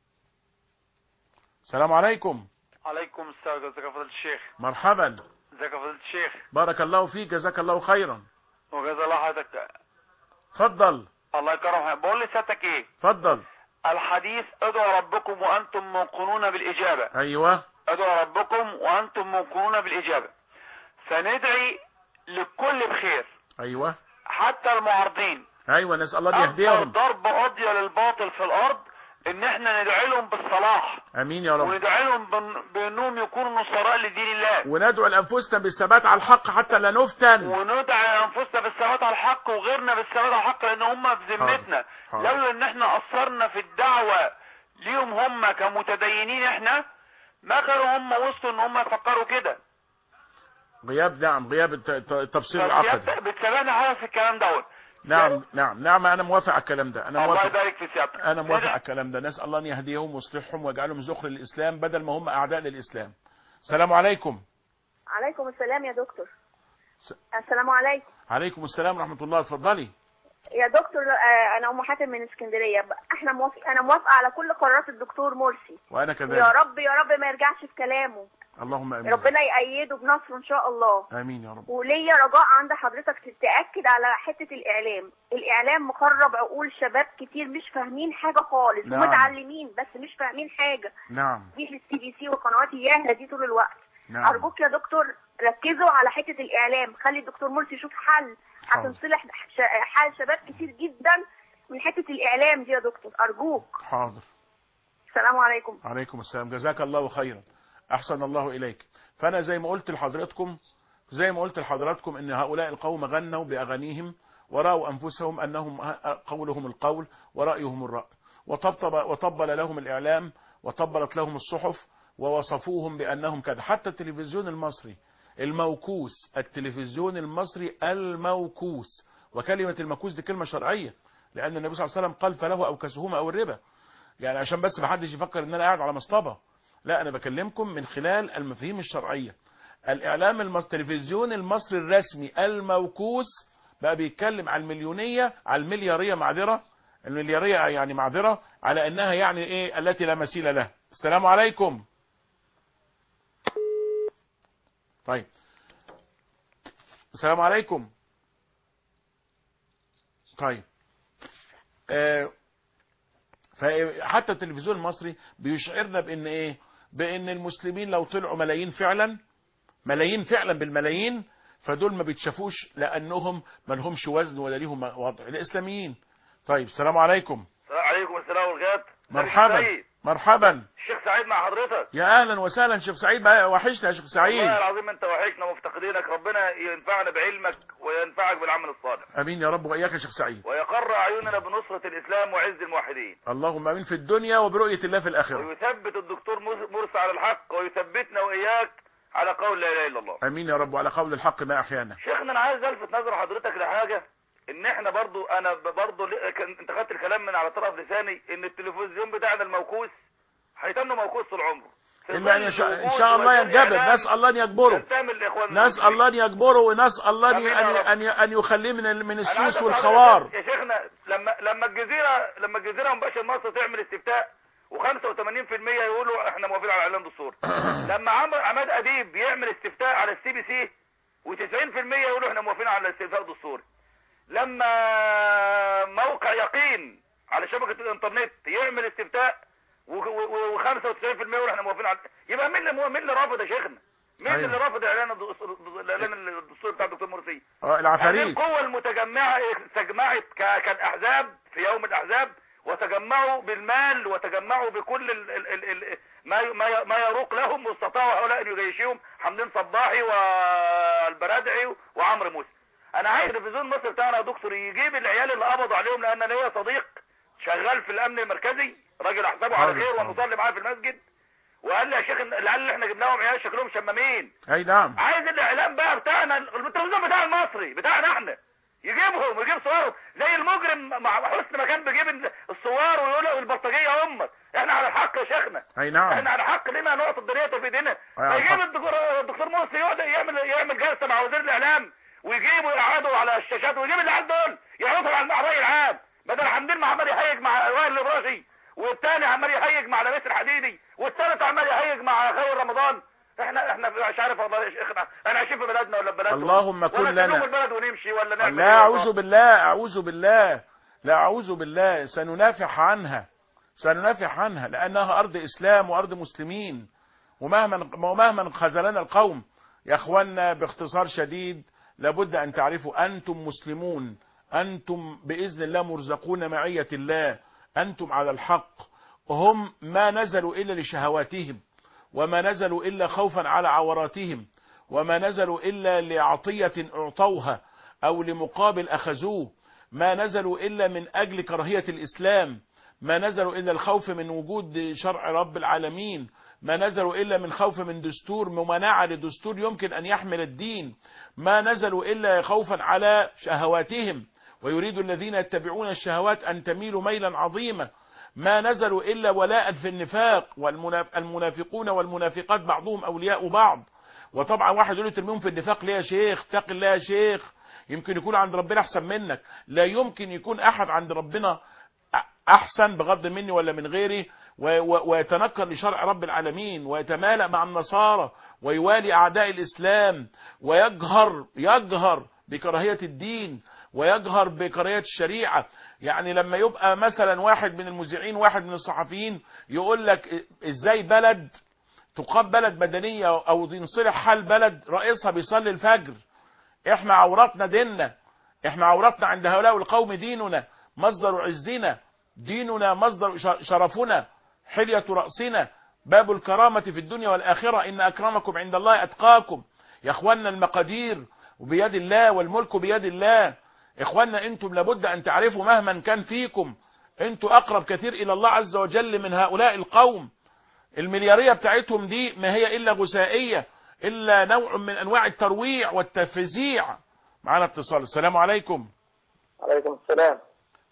[SPEAKER 1] السلام عليكم
[SPEAKER 7] عليكم السلام جزاك فضيلة الشيخ
[SPEAKER 1] مرحبا
[SPEAKER 7] جزاك فضيلة الشيخ
[SPEAKER 1] بارك الله فيك جزاك الله خيرا
[SPEAKER 7] وجزا الله حضرتك
[SPEAKER 1] اتفضل
[SPEAKER 7] الله يكرمك بقول لسيادتك ايه
[SPEAKER 1] اتفضل
[SPEAKER 7] الحديث ادعوا ربكم وانتم موقنون بالاجابه
[SPEAKER 1] ايوه
[SPEAKER 7] ادعوا ربكم وانتم موقنون بالاجابه فندعي للكل بخير
[SPEAKER 1] ايوه
[SPEAKER 7] حتى المعارضين
[SPEAKER 1] ايوه نسال الله ان
[SPEAKER 7] اكبر
[SPEAKER 1] يهديهم
[SPEAKER 7] ضرب قاضيه للباطل في الارض ان احنا ندعي لهم بالصلاح
[SPEAKER 1] امين يا رب
[SPEAKER 7] وندعي لهم بان- بانهم يكونوا نصراء لدين الله
[SPEAKER 1] وندعو لانفسنا بالثبات على الحق حتى لا نفتن
[SPEAKER 7] وندعي انفسنا بالثبات على الحق وغيرنا بالثبات على الحق لان هم في ذمتنا
[SPEAKER 1] حاضر.
[SPEAKER 7] لولا ان احنا قصرنا في الدعوه ليهم هم كمتدينين احنا ما كانوا هم وصلوا ان هم يفكروا كده
[SPEAKER 1] غياب نعم غياب الت- الت- التبصير العقدي
[SPEAKER 7] بتتابعنا حاجه في الكلام دوت
[SPEAKER 1] نعم نعم نعم انا موافق على الكلام ده انا
[SPEAKER 7] الله
[SPEAKER 1] موافق
[SPEAKER 7] يبارك في سيادتك
[SPEAKER 1] انا موافق على الكلام ده نسال الله ان يهديهم ويصلحهم ويجعلهم زخر للاسلام بدل ما هم اعداء للاسلام السلام عليكم
[SPEAKER 8] عليكم السلام يا دكتور
[SPEAKER 1] س-
[SPEAKER 8] السلام عليكم
[SPEAKER 1] عليكم السلام ورحمه الله اتفضلي
[SPEAKER 8] يا دكتور آه، انا ام حاتم من اسكندريه ب- احنا موافق انا موافقه على كل قرارات الدكتور مرسي
[SPEAKER 1] وانا
[SPEAKER 8] يا
[SPEAKER 1] كذلك
[SPEAKER 8] رب يا رب ما يرجعش في كلامه
[SPEAKER 1] اللهم امين
[SPEAKER 8] ربنا يأيده بنصره ان شاء الله
[SPEAKER 1] امين يا رب
[SPEAKER 8] وليا رجاء عند حضرتك تتأكد على حتة الإعلام الإعلام مخرب عقول شباب كتير مش فاهمين حاجة خالص
[SPEAKER 1] نعم.
[SPEAKER 8] ومتعلمين بس مش فاهمين حاجة
[SPEAKER 1] نعم
[SPEAKER 8] دي في السي بي سي وقنوات ياهرة دي طول الوقت
[SPEAKER 1] نعم
[SPEAKER 8] أرجوك يا دكتور ركزوا على حتة الإعلام خلي الدكتور مرسي يشوف حل
[SPEAKER 1] حاضر.
[SPEAKER 8] هتنصلح ش- حال شباب كتير جدا من حتة الإعلام دي يا دكتور أرجوك
[SPEAKER 1] حاضر
[SPEAKER 8] السلام عليكم
[SPEAKER 1] عليكم السلام جزاك الله خيرا احسن الله اليك فانا زي ما قلت لحضراتكم زي ما قلت لحضراتكم ان هؤلاء القوم غنوا باغانيهم ورأوا انفسهم انهم قولهم القول ورأيهم الرأي وطبطب وطبل لهم الاعلام وطبلت لهم الصحف ووصفوهم بانهم كذا حتى التلفزيون المصري الموكوس التلفزيون المصري الموكوس وكلمة الموكوس دي كلمة شرعية لأن النبي صلى الله عليه وسلم قال فله أوكسهما أو الربا يعني عشان بس ما حدش يفكر ان انا قاعد على مصطبه لا انا بكلمكم من خلال المفاهيم الشرعيه الاعلام المصري التلفزيون المصري الرسمي الموكوس بقى بيتكلم على المليونيه على الملياريه معذره الملياريه يعني معذره على انها يعني ايه التي لا مثيل لها السلام عليكم طيب السلام عليكم طيب آه فحتى التلفزيون المصري بيشعرنا بان ايه بان المسلمين لو طلعوا ملايين فعلا ملايين فعلا بالملايين فدول ما بيتشافوش لانهم ما لهمش وزن ولا ليهم وضع الاسلاميين طيب السلام عليكم
[SPEAKER 7] عليكم السلام والغاد
[SPEAKER 1] مرحبا
[SPEAKER 7] سعيد.
[SPEAKER 1] مرحبا
[SPEAKER 7] الشيخ سعيد مع حضرتك
[SPEAKER 1] يا اهلا وسهلا شيخ سعيد بقى وحشنا يا شيخ سعيد
[SPEAKER 7] والله العظيم انت وحشنا مفتقدينك ربنا ينفعنا بعلمك وينفعك بالعمل الصالح
[SPEAKER 1] امين يا رب واياك يا شيخ سعيد
[SPEAKER 7] ويقر اعيننا بنصرة الاسلام وعز الموحدين
[SPEAKER 1] اللهم امين في الدنيا وبرؤيه الله في الاخره
[SPEAKER 7] ويثبت الدكتور مس- مرسي على الحق ويثبتنا واياك على قول لا اله الا الله
[SPEAKER 1] امين يا رب وعلى قول الحق ما احيانا
[SPEAKER 7] شيخنا انا عايز الفت نظر حضرتك لحاجه ان احنا برضو انا ب- برضو ل- كان- انت خدت الكلام من على طرف لساني ان التلفزيون بتاعنا الموكوس هيتم موكوس طول عمره في
[SPEAKER 1] الا ان
[SPEAKER 7] ظل
[SPEAKER 1] يشاء ان
[SPEAKER 7] وجود
[SPEAKER 1] شاء الله
[SPEAKER 7] وسائل
[SPEAKER 1] ينجبر
[SPEAKER 7] إعلام
[SPEAKER 1] نسال الله ان يجبره
[SPEAKER 7] تنتمي للاخوان
[SPEAKER 1] نسال الله ان يجبره ونسال الله ان
[SPEAKER 7] آمين يا
[SPEAKER 1] ان
[SPEAKER 7] رب.
[SPEAKER 1] ان ان يخليه من ال- من
[SPEAKER 7] أنا عايز
[SPEAKER 1] السوس
[SPEAKER 7] أسأل
[SPEAKER 1] والخوار
[SPEAKER 7] حضرتك يا شيخنا لما لما الجزيره لما الجزيره مباشر مصر تعمل استفتاء و85% يقولوا احنا موافقين على اعلان دستور لما عم- عماد اديب يعمل استفتاء على السي بي سي و90% يقولوا احنا موافقين على الاستفتاء الدستوري لما موقع يقين على شبكه الانترنت يعمل استفتاء و95% يقولوا احنا موافقين على يبقى مين اللي مين اللي رافض يا شيخنا؟ مين
[SPEAKER 1] أيوة.
[SPEAKER 7] اللي رافض اعلان الدستور- الاعلان الدستوري بتاع الدكتور مرسي؟
[SPEAKER 1] اه
[SPEAKER 7] هذه
[SPEAKER 1] العفاريت
[SPEAKER 7] القوة المتجمعة استجمعت ك- كالأحزاب في يوم الأحزاب وتجمعوا بالمال وتجمعوا بكل ال ال ال ال ما ي- ما ي- ما يروق لهم واستطاعوا هؤلاء أن يجيشهم حمدين صباحي والبرادعي وعمرو موسى. أنا عايز تلفزيون مصر بتاعنا يا دكتور يجيب العيال اللي قبضوا عليهم لأن ليا صديق شغال في الأمن المركزي راجل أحسبه على
[SPEAKER 1] حاضر،
[SPEAKER 7] خير
[SPEAKER 1] حاضر.
[SPEAKER 7] ونصلي معاه في المسجد وقال لي يا شيخ إن العيال اللي احنا جبناهم عيال شكلهم شمامين
[SPEAKER 1] اي نعم
[SPEAKER 7] عايز الاعلام بقى بتاعنا التلفزيون بتاع المصري بتاعنا احنا يجيبهم ويجيب صورهم زي المجرم مع حسن ما كان بيجيب ال- الصور ويقول له البلطجيه امك احنا على الحق يا شيخنا
[SPEAKER 1] اي نعم
[SPEAKER 7] احنا على حق ليه ما نقطه الدنيا في ايدينا
[SPEAKER 1] على
[SPEAKER 7] فيجيب
[SPEAKER 1] الحق.
[SPEAKER 7] الدكتور الدكتور مرسي يقعد يعمل يعمل جلسه مع وزير الاعلام ويجيبوا يقعدوا على الشاشات ويجيب العيال دول يعرضوا على الراي العام بدل حمدين ما عمال يهيج مع وائل الابراشي والتاني عمال يهيج مع لبيس الحديدي والتالت عمال يهيج مع خير رمضان احنا احنا مش عارف والله يا شيخنا احنا عايشين في بلدنا ولا في بلدنا
[SPEAKER 1] اللهم كن
[SPEAKER 7] ولا نسيب
[SPEAKER 1] لنا.
[SPEAKER 7] لهم البلد ونمشي ولا نعمل
[SPEAKER 1] لا
[SPEAKER 7] إيه؟
[SPEAKER 1] اعوذ بالله اعوذ بالله لا اعوذ بالله سننافح عنها سننافح عنها لانها ارض اسلام وارض مسلمين ومهما ومهما خذلنا القوم يا اخوانا باختصار شديد لابد ان تعرفوا انتم مسلمون انتم باذن الله مرزقون معيه الله انتم على الحق هم ما نزلوا الا لشهواتهم وما نزلوا الا خوفا على عوراتهم وما نزلوا الا لعطيه اعطوها او لمقابل اخذوه ما نزلوا الا من اجل كراهيه الاسلام ما نزلوا الا الخوف من وجود شرع رب العالمين ما نزلوا الا من خوف من دستور ممانعه لدستور يمكن ان يحمل الدين ما نزلوا الا خوفا على شهواتهم ويريد الذين يتبعون الشهوات أن تميلوا ميلا عظيما ما نزلوا إلا ولاء في النفاق والمنافقون والمنافقات بعضهم أولياء بعض وطبعا واحد يقول لي ترميهم في النفاق ليه يا شيخ اتق الله يا شيخ يمكن يكون عند ربنا أحسن منك لا يمكن يكون أحد عند ربنا أحسن بغض مني ولا من غيري و- و- ويتنكر لشرع رب العالمين ويتمالأ مع النصارى ويوالي أعداء الإسلام ويجهر يجهر بكراهية الدين ويجهر بكراهية الشريعة يعني لما يبقى مثلا واحد من المذيعين واحد من الصحفيين يقول لك ازاي بلد تقام بلد مدنية او ينصلح حال بلد رئيسها بيصلي الفجر احنا عوراتنا ديننا احنا عوراتنا عند هؤلاء القوم ديننا مصدر عزنا ديننا مصدر ش- شرفنا حلية رأسنا باب الكرامة في الدنيا والآخرة إن أكرمكم عند الله أتقاكم يا أخوانا المقادير وبيد الله والملك بيد الله إخوانا أنتم لابد أن تعرفوا مهما كان فيكم أنتم أقرب كثير إلى الله عز وجل من هؤلاء القوم المليارية بتاعتهم دي ما هي إلا غثائية إلا نوع من أنواع الترويع والتفزيع معنا اتصال السلام عليكم
[SPEAKER 9] عليكم السلام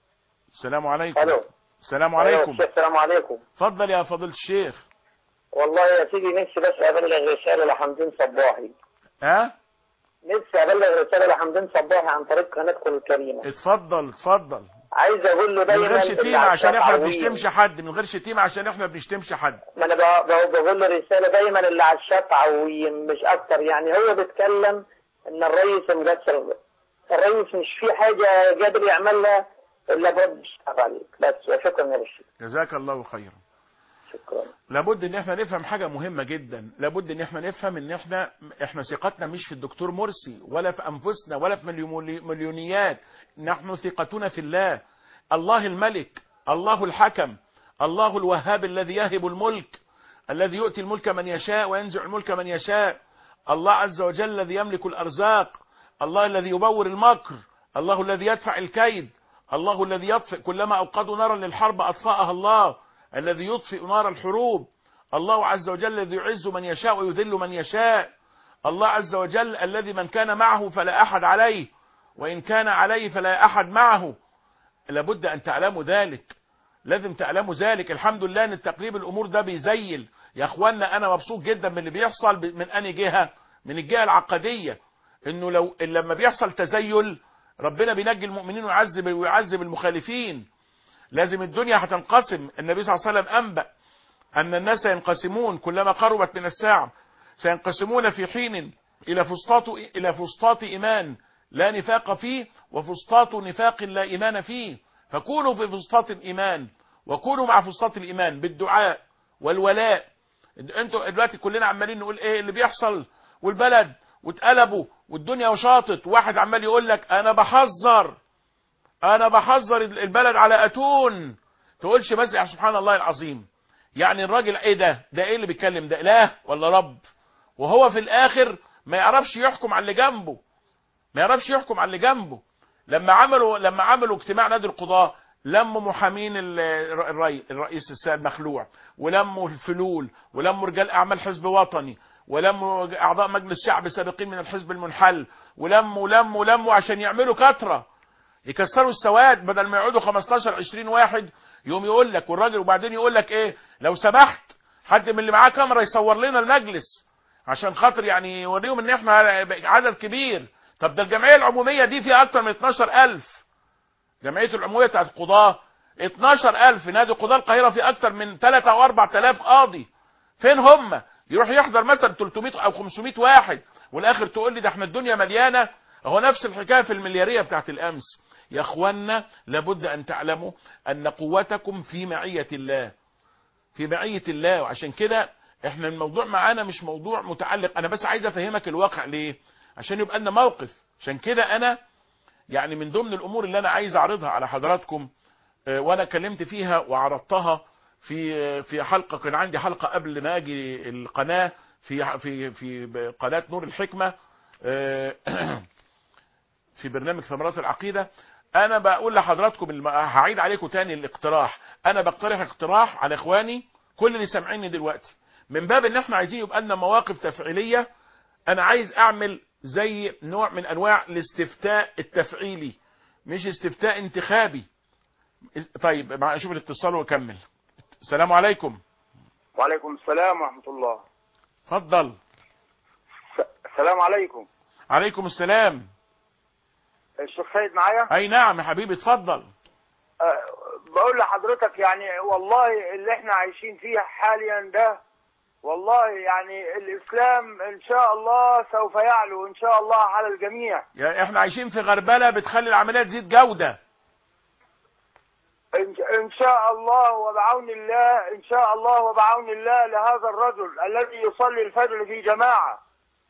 [SPEAKER 1] السلام عليكم
[SPEAKER 9] الو
[SPEAKER 1] السلام
[SPEAKER 9] أيوة
[SPEAKER 1] عليكم
[SPEAKER 9] الشيخ السلام عليكم
[SPEAKER 1] اتفضل يا فضيلة الشيخ
[SPEAKER 9] والله يا سيدي نفسي بس ابلغ رساله لحمدين صباحي
[SPEAKER 1] ها
[SPEAKER 9] نفسي ابلغ رساله لحمدين صباحي عن طريق قناتكم الكريمه
[SPEAKER 1] اتفضل اتفضل
[SPEAKER 9] عايز اقول له
[SPEAKER 1] من
[SPEAKER 9] دايما
[SPEAKER 1] غير
[SPEAKER 9] اللي
[SPEAKER 1] شتيمة
[SPEAKER 9] على
[SPEAKER 1] عشان احنا
[SPEAKER 9] الشط
[SPEAKER 1] بنشتمش
[SPEAKER 9] عويم.
[SPEAKER 1] حد من غير شتيمة عشان احنا بنشتمش حد
[SPEAKER 9] ما انا ب- ب- بقول له رساله دايما اللي على الشط عويم مش اكتر يعني هو بيتكلم ان الرئيس مقصر الرئيس مش في حاجه قادر يعملها الا برد الشعب عليك بس وشكرا يا باشا
[SPEAKER 1] جزاك الله خيرا
[SPEAKER 9] شكرا
[SPEAKER 1] لابد ان احنا نفهم حاجة مهمة جدا لابد ان احنا نفهم ان احنا احنا ثقتنا مش في الدكتور مرسي ولا في انفسنا ولا في مليون- مليونيات نحن ثقتنا في الله الله الملك الله الحكم الله الوهاب الذي يهب الملك الذي يؤتي الملك من يشاء وينزع الملك من يشاء الله عز وجل الذي يملك الارزاق الله الذي يبور المكر الله الذي يدفع الكيد الله الذي يطفئ كلما اوقدوا نارا للحرب اطفاها الله الذي يطفئ نار الحروب الله عز وجل الذي يعز من يشاء ويذل من يشاء الله عز وجل الذي من كان معه فلا احد عليه وان كان عليه فلا احد معه لابد ان تعلموا ذلك لازم تعلموا ذلك الحمد لله ان تقريب الامور ده بيزيل يا اخوانا انا مبسوط جدا من اللي بيحصل ب- من اني جهه من الجهه العقديه انه لو لما بيحصل تزيل ربنا بينجي المؤمنين ويعذب ويعذب المخالفين لازم الدنيا هتنقسم النبي صلى الله عليه وسلم انبأ ان الناس ينقسمون كلما قربت من الساعه سينقسمون في حين الى فسطاط الى فسطاط ايمان لا نفاق فيه وفسطاط نفاق لا ايمان فيه فكونوا في فسطاط الايمان وكونوا مع فسطاط الايمان بالدعاء والولاء انتوا دلوقتي كلنا عمالين نقول ايه اللي بيحصل والبلد واتقلبوا والدنيا وشاطت واحد عمال يقول لك انا بحذر انا بحذر البلد على اتون تقولش بس يا سبحان الله العظيم يعني الراجل ايه ده ده ايه اللي بيتكلم ده اله ولا رب وهو في الاخر ما يعرفش يحكم على اللي جنبه ما يعرفش يحكم على اللي جنبه لما عملوا لما عملوا اجتماع نادي القضاة لموا محامين ال- الري الرئيس السيد مخلوع ولموا الفلول ولموا رجال اعمال حزب وطني ولموا اعضاء مجلس شعب سابقين من الحزب المنحل ولموا لموا لموا عشان يعملوا كتره يكسروا السواد بدل ما يقعدوا 15 20 واحد يوم يقول لك والراجل وبعدين يقول لك ايه لو سمحت حد من اللي معاه كاميرا يصور لنا المجلس عشان خاطر يعني يوريهم ان احنا عدد كبير طب ده الجمعيه العموميه دي فيها اكتر من 12000 جمعيه العموميه بتاعت القضاه 12000 نادي قضاه القاهره فيه اكتر من 3 او 4000 قاضي فين هم يروح يحضر مثلا 300 او 500 واحد والاخر تقول لي ده احنا الدنيا مليانه هو نفس الحكايه في الملياريه بتاعت الامس يا اخوانا لابد ان تعلموا ان قوتكم في معيه الله في معيه الله وعشان كده احنا الموضوع معانا مش موضوع متعلق انا بس عايز افهمك الواقع ليه عشان يبقى لنا موقف عشان كده انا يعني من ضمن الامور اللي انا عايز اعرضها على حضراتكم آه، وانا اتكلمت فيها وعرضتها في آه، في حلقه كان عندي حلقه قبل ما اجي القناه في في في قناه نور الحكمه آه، في برنامج ثمرات العقيده انا بقول لحضراتكم الم- هعيد عليكم تاني الاقتراح انا بقترح اقتراح على اخواني كل اللي سامعيني دلوقتي من باب ان احنا عايزين يبقى لنا مواقف تفعيليه انا عايز اعمل زي نوع من انواع الاستفتاء التفعيلي مش استفتاء انتخابي طيب مع اشوف الاتصال واكمل السلام عليكم
[SPEAKER 10] وعليكم السلام ورحمة الله
[SPEAKER 1] اتفضل
[SPEAKER 10] السلام عليكم
[SPEAKER 1] عليكم السلام
[SPEAKER 10] الشيخ سيد معايا
[SPEAKER 1] اي نعم يا حبيبي اتفضل
[SPEAKER 10] أه بقول لحضرتك يعني والله اللي احنا عايشين فيه حاليا ده والله يعني الاسلام ان شاء الله سوف يعلو ان شاء الله على الجميع
[SPEAKER 1] يا احنا عايشين في غربله بتخلي العمليه تزيد جوده
[SPEAKER 10] إن إن شاء الله وبعون الله إن شاء الله وبعون الله لهذا الرجل الذي يصلي الفجر في جماعة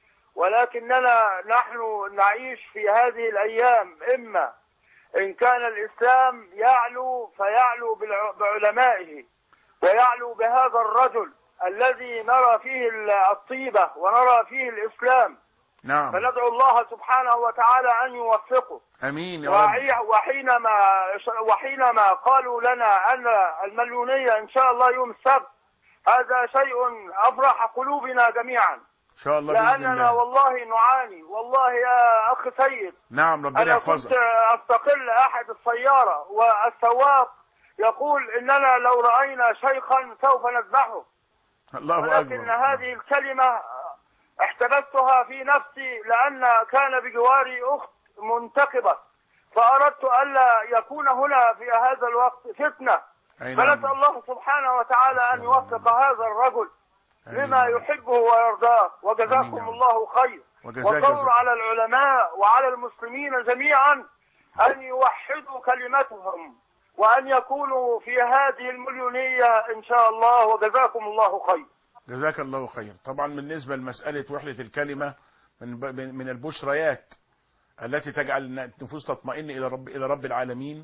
[SPEAKER 10] ولكننا نحن نعيش في هذه الأيام إما إن كان الإسلام يعلو فيعلو بالع- بعلمائه ويعلو بهذا الرجل الذي نرى فيه الطيبة ونرى فيه الإسلام
[SPEAKER 1] نعم
[SPEAKER 10] فندعو الله سبحانه وتعالى أن يوفقه
[SPEAKER 1] امين يا رب
[SPEAKER 10] وحي- وحينما وحينما قالوا لنا ان المليونيه ان شاء الله يوم السبت هذا شيء افرح قلوبنا جميعا
[SPEAKER 1] ان شاء الله باذن
[SPEAKER 10] لاننا
[SPEAKER 1] الله
[SPEAKER 10] والله نعاني والله يا اخ سيد
[SPEAKER 1] نعم ربنا
[SPEAKER 10] انا كنت
[SPEAKER 1] يحفظك
[SPEAKER 10] استقل احد السياره والسواق يقول اننا لو راينا شيخا سوف نذبحه
[SPEAKER 1] الله
[SPEAKER 10] ولكن
[SPEAKER 1] اكبر
[SPEAKER 10] هذه الكلمة احتبستها في نفسي لأن كان بجواري أخت منتقبة فأردت ألا يكون هنا في هذا الوقت فتنة
[SPEAKER 1] أي
[SPEAKER 10] فنسأل
[SPEAKER 1] نعم
[SPEAKER 10] الله سبحانه وتعالى أن يوفق هذا الرجل
[SPEAKER 1] آمين.
[SPEAKER 10] لما يحبه ويرضاه
[SPEAKER 1] آمين يا
[SPEAKER 10] وجزاكم
[SPEAKER 1] رب.
[SPEAKER 10] الله خير
[SPEAKER 1] وجزاك
[SPEAKER 10] والدور
[SPEAKER 1] جزاك.
[SPEAKER 10] على العلماء وعلى المسلمين جميعا أن يوحدوا كلمتهم وأن يكونوا في هذه المليونية إن شاء الله وجزاكم الله خير
[SPEAKER 1] جزاك الله خير طبعا بالنسبة لمسألة وحدة الكلمة من ب- من البشريات التي تجعل النفوس تطمئن إلى رب إلى رب العالمين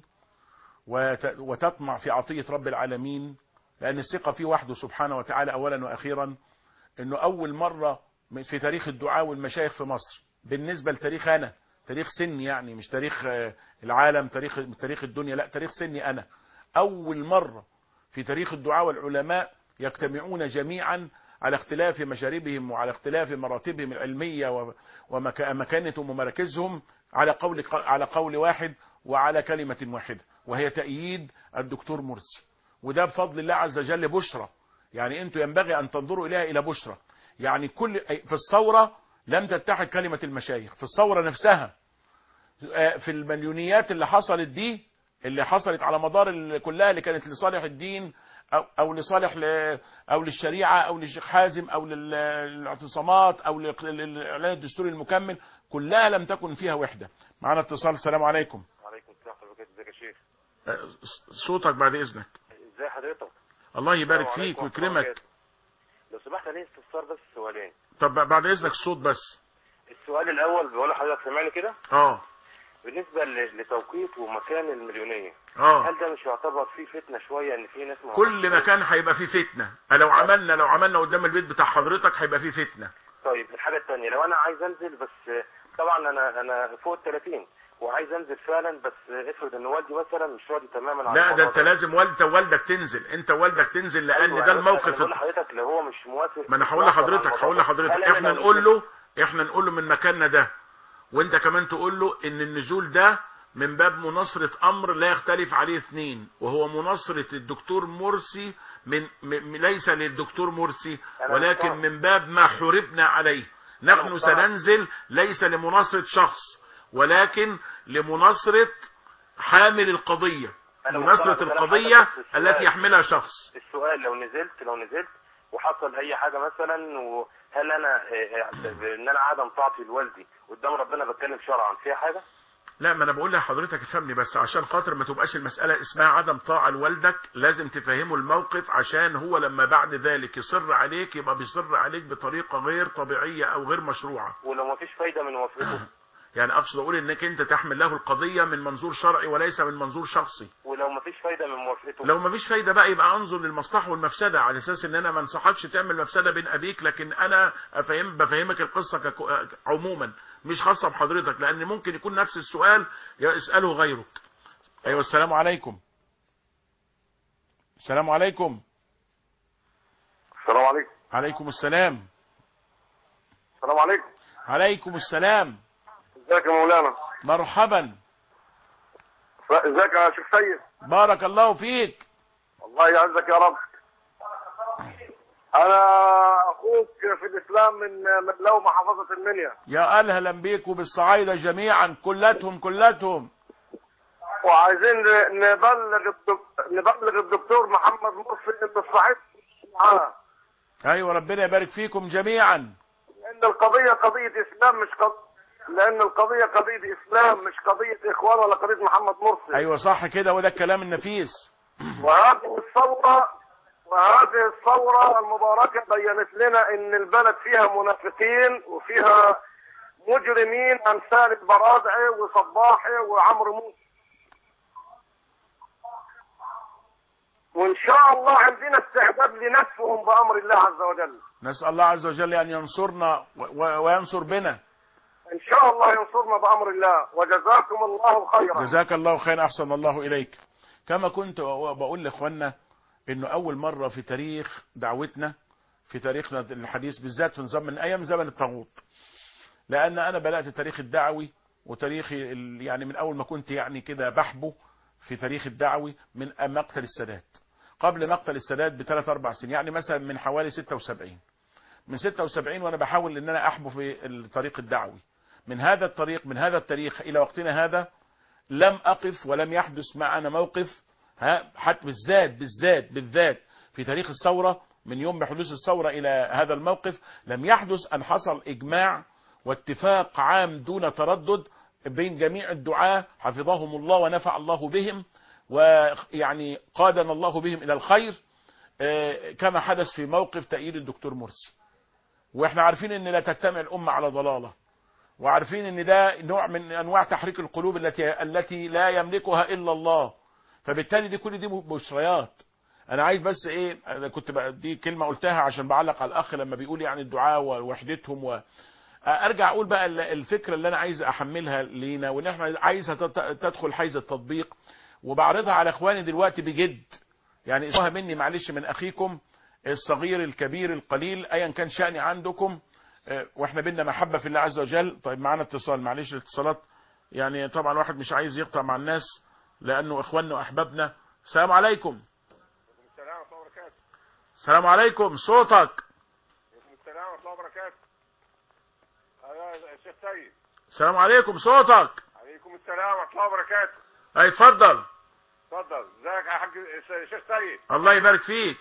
[SPEAKER 1] وت- وتطمع في عطية رب العالمين لأن الثقة فيه وحده سبحانه وتعالى أولا وأخيرا أنه أول مرة من- في تاريخ الدعاء والمشايخ في مصر بالنسبة لتاريخ أنا تاريخ سني يعني مش تاريخ آه، العالم تاريخ تاريخ الدنيا لا تاريخ سني أنا أول مرة في تاريخ الدعاء والعلماء يجتمعون جميعا على اختلاف مشاربهم وعلى اختلاف مراتبهم العلمية ومكانتهم ومراكزهم على قول على قول واحد وعلى كلمة واحدة وهي تأييد الدكتور مرسي وده بفضل الله عز وجل بشرى يعني انتوا ينبغي ان تنظروا اليها الى بشرى يعني كل في الثورة لم تتحد كلمة المشايخ في الثورة نفسها آه، في المليونيات اللي حصلت دي اللي حصلت على مدار ال- كلها اللي كانت لصالح الدين او او لصالح ل- او للشريعه او للشيخ حازم او لل- للاعتصامات او لل- للاعلان الدستوري المكمل كلها لم تكن فيها وحده معنا اتصال السلام عليكم
[SPEAKER 11] وعليكم السلام ورحمة الله ازيك يا شيخ
[SPEAKER 1] آه، صوتك بعد اذنك
[SPEAKER 11] ازي حضرتك
[SPEAKER 1] الله يبارك
[SPEAKER 11] السلام
[SPEAKER 1] فيك
[SPEAKER 11] عليكم ورحمة الله
[SPEAKER 1] ويكرمك
[SPEAKER 11] وبركاته. لو سمحت لي استفسار بس سؤالين
[SPEAKER 1] طب بعد اذنك الصوت بس
[SPEAKER 11] السؤال الاول بقول لحضرتك سامعني كده
[SPEAKER 1] اه
[SPEAKER 11] بالنسبه ل- لتوقيت ومكان المليونيه
[SPEAKER 1] اه
[SPEAKER 11] هل ده مش يعتبر فيه فتنه شويه ان في ناس ما
[SPEAKER 1] كل مكان هيبقى فيه فتنه لو عملنا لو عملنا قدام البيت بتاع حضرتك هيبقى فيه فتنه
[SPEAKER 11] طيب الحاجه الثانيه لو انا عايز انزل بس طبعا انا انا فوق ال 30 وعايز انزل فعلا بس افرض ان والدي مثلا مش راضي تماما عن
[SPEAKER 1] لا ده
[SPEAKER 11] الموضوع
[SPEAKER 1] انت لازم والدك والدك تنزل انت والدك تنزل لان
[SPEAKER 11] أيوة،
[SPEAKER 1] ده
[SPEAKER 11] أنا
[SPEAKER 1] الموقف
[SPEAKER 11] بقول لحضرتك لو هو مش موافق
[SPEAKER 1] ما انا هقول
[SPEAKER 11] موافق على
[SPEAKER 1] لحضرتك
[SPEAKER 11] الموضوع
[SPEAKER 1] هقول
[SPEAKER 11] ده،
[SPEAKER 1] لحضرتك
[SPEAKER 11] هل أنا
[SPEAKER 1] احنا
[SPEAKER 11] لو
[SPEAKER 1] نقول
[SPEAKER 11] نزلت-
[SPEAKER 1] له احنا نقول له من مكاننا ده وانت كمان تقول له ان النزول ده من باب مناصرة امر لا يختلف عليه اثنين وهو مناصرة الدكتور مرسي من م- ليس للدكتور مرسي
[SPEAKER 11] أنا
[SPEAKER 1] ولكن
[SPEAKER 11] مستوعب.
[SPEAKER 1] من باب ما حربنا عليه نحن
[SPEAKER 11] مستوعب.
[SPEAKER 1] سننزل ليس لمناصرة شخص ولكن لمناصرة حامل القضية
[SPEAKER 11] أنا
[SPEAKER 1] مناصرة
[SPEAKER 11] مستوعب كلام
[SPEAKER 1] القضية
[SPEAKER 11] حضرتك، بس السؤال-
[SPEAKER 1] التي يحملها شخص
[SPEAKER 11] السؤال لو نزلت لو نزلت وحصل اي حاجه مثلا وهل انا آه، آه، ان انا عدم طاعتي لوالدي قدام ربنا بتكلم شرعا فيها حاجه
[SPEAKER 1] لا ما انا بقول لحضرتك افهمني بس عشان خاطر ما تبقاش المسألة اسمها عدم طاعة لوالدك لازم تفهمه الموقف عشان هو لما بعد ذلك يصر عليك يبقى بيصر عليك بطريقة غير طبيعية او غير مشروعة
[SPEAKER 11] ولو ما فيش فايده من موافقته
[SPEAKER 1] يعني اقصد اقول انك انت تحمل له القضية من منظور شرعي وليس من منظور شخصي
[SPEAKER 11] ولو ما فيش فايده من موافقته
[SPEAKER 1] لو ما فيش فايدة بقى يبقى انظر للمصلحة والمفسدة على اساس ان انا ما انصحكش تعمل مفسدة بين ابيك لكن انا افهم بفهمك القصة ككو- عموما مش خاصة بحضرتك لان ممكن يكون نفس السؤال يسأله غيرك ايوه السلام عليكم السلام عليكم
[SPEAKER 3] السلام عليكم
[SPEAKER 1] عليكم السلام
[SPEAKER 3] السلام عليكم
[SPEAKER 1] عليكم السلام
[SPEAKER 3] ازيك يا مولانا
[SPEAKER 1] مرحبا
[SPEAKER 10] ازيك يا شيخ سيد
[SPEAKER 1] بارك الله فيك
[SPEAKER 10] الله يعزك يا رب انا اخوك في الاسلام من من لو محافظه المنيا
[SPEAKER 1] يا اهلا بيك وبالصعايده جميعا كلتهم كلتهم
[SPEAKER 10] وعايزين نبلغ الدك- نبلغ الدكتور محمد مرسي ان الصعيد معاه
[SPEAKER 1] ايوه ربنا يبارك فيكم جميعا
[SPEAKER 10] لان القضيه قضيه اسلام مش قضيه لان القضيه قضيه اسلام مش قضيه اخوان ولا قضيه محمد مرسي
[SPEAKER 1] ايوه صح كده وده الكلام النفيس
[SPEAKER 10] وهذه الثورة وهذه الثورة المباركة بينت لنا ان البلد فيها منافقين وفيها مجرمين امثال البرادعي وصباحي وعمرو موسى وان شاء الله عندنا استعداد لنفهم بامر الله عز وجل
[SPEAKER 1] نسال الله عز وجل ان ينصرنا و- و- وينصر بنا
[SPEAKER 10] ان شاء الله ينصرنا بامر الله وجزاكم الله خيرا
[SPEAKER 1] جزاك الله خير احسن الله اليك كما كنت بقول لاخواننا انه اول مره في تاريخ دعوتنا في تاريخنا الحديث بالذات في نظام من ايام زمن الطاغوت لان انا بدات التاريخ الدعوي وتاريخي ال- يعني من اول ما كنت يعني كده بحبه في تاريخ الدعوي من مقتل السادات قبل مقتل السادات بثلاث اربع سنين يعني مثلا من حوالي 76 من 76 وانا بحاول ان انا احبو في الطريق الدعوي من هذا الطريق من هذا التاريخ الى وقتنا هذا لم اقف ولم يحدث معنا موقف ها حتى بالذات بالذات بالذات في تاريخ الثوره من يوم بحدوث الثوره الى هذا الموقف لم يحدث ان حصل اجماع واتفاق عام دون تردد بين جميع الدعاة حفظهم الله ونفع الله بهم ويعني قادنا الله بهم الى الخير آه، كما حدث في موقف تأييد الدكتور مرسي واحنا عارفين ان لا تجتمع الامه على ضلاله وعارفين ان ده نوع من انواع تحريك القلوب التي التي لا يملكها الا الله فبالتالي دي كل دي بشريات انا عايز بس ايه أنا كنت بقى دي كلمه قلتها عشان بعلق على الاخ لما بيقول يعني الدعاء ووحدتهم و ارجع اقول بقى ال- الفكره اللي انا عايز احملها لينا وان احنا عايزها تت- تدخل حيز التطبيق وبعرضها على اخواني دلوقتي بجد يعني اسمها مني معلش من اخيكم الصغير الكبير القليل ايا كان شأني عندكم آه، واحنا بينا محبه في الله عز وجل طيب معانا اتصال معلش الاتصالات يعني طبعا واحد مش عايز يقطع مع الناس لانه اخواننا واحبابنا السلام عليكم
[SPEAKER 10] السلام ورحمه الله وبركاته
[SPEAKER 1] السلام عليكم صوتك
[SPEAKER 10] وعليكم السلام ورحمه الله وبركاته يا شيخ سيد
[SPEAKER 1] السلام عليكم صوتك
[SPEAKER 10] عليكم السلام ورحمه الله وبركاته
[SPEAKER 1] اي اتفضل
[SPEAKER 10] اتفضل ازيك يا حاج شيخ سيد
[SPEAKER 1] الله يبارك فيك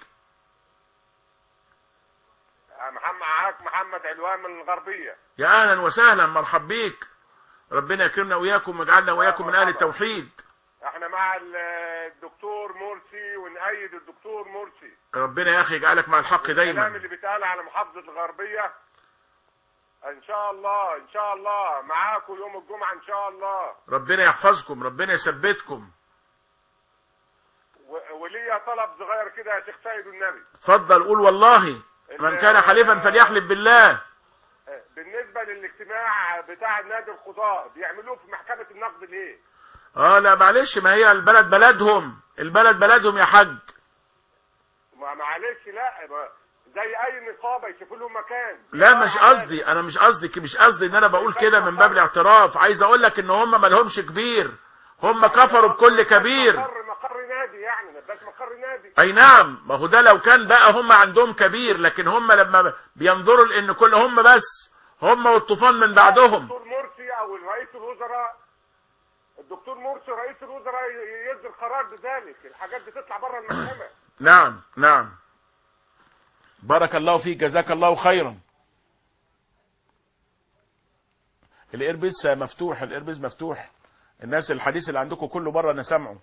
[SPEAKER 10] محمد معاك محمد علوان من الغربيه
[SPEAKER 1] يا اهلا وسهلا مرحب بيك ربنا يكرمنا واياكم ويجعلنا واياكم من اهل التوحيد
[SPEAKER 10] احنا مع ال- الدكتور مرسي ونأيد الدكتور مرسي
[SPEAKER 1] ربنا يا اخي يجعلك مع الحق
[SPEAKER 10] الكلام
[SPEAKER 1] دايما
[SPEAKER 10] اللي بيتقال على محافظة الغربية ان شاء الله ان شاء الله معاكم يوم الجمعة ان شاء الله
[SPEAKER 1] ربنا يحفظكم ربنا يثبتكم
[SPEAKER 10] و- وليا طلب صغير كده يا شيخ سيد النبي
[SPEAKER 1] اتفضل قول والله من كان حليفا فليحلف بالله
[SPEAKER 10] بالنسبة للاجتماع بتاع نادي القضاء بيعملوه في محكمة النقد ليه؟
[SPEAKER 1] اه لا معلش ما هي البلد بلدهم البلد بلدهم يا حاج
[SPEAKER 10] ما معلش لا ما- زي اي نقابة يشوفوا لهم مكان
[SPEAKER 1] لا مش قصدي انا مش قصدي مش قصدي ان انا بقول كده من باب الاعتراف عايز اقول لك ان هم ما لهمش كبير هم كفروا بكل كبير
[SPEAKER 10] مقر مقر نادي يعني ما يبقاش مقر نادي
[SPEAKER 1] اي نعم ما هو ده لو كان بقى هم عندهم كبير لكن هم لما بينظروا لان كل هم بس هم والطوفان من بعدهم
[SPEAKER 10] الدكتور مرسي او رئيس الوزراء الدكتور مرسي رئيس الوزراء ي- يصدر قرار بذلك الحاجات بتطلع بره المحكمة
[SPEAKER 1] نعم نعم بارك الله فيك جزاك الله خيرا الايربيس مفتوح الايربيس مفتوح الناس الحديث اللي عندكم كله بره انا سامعه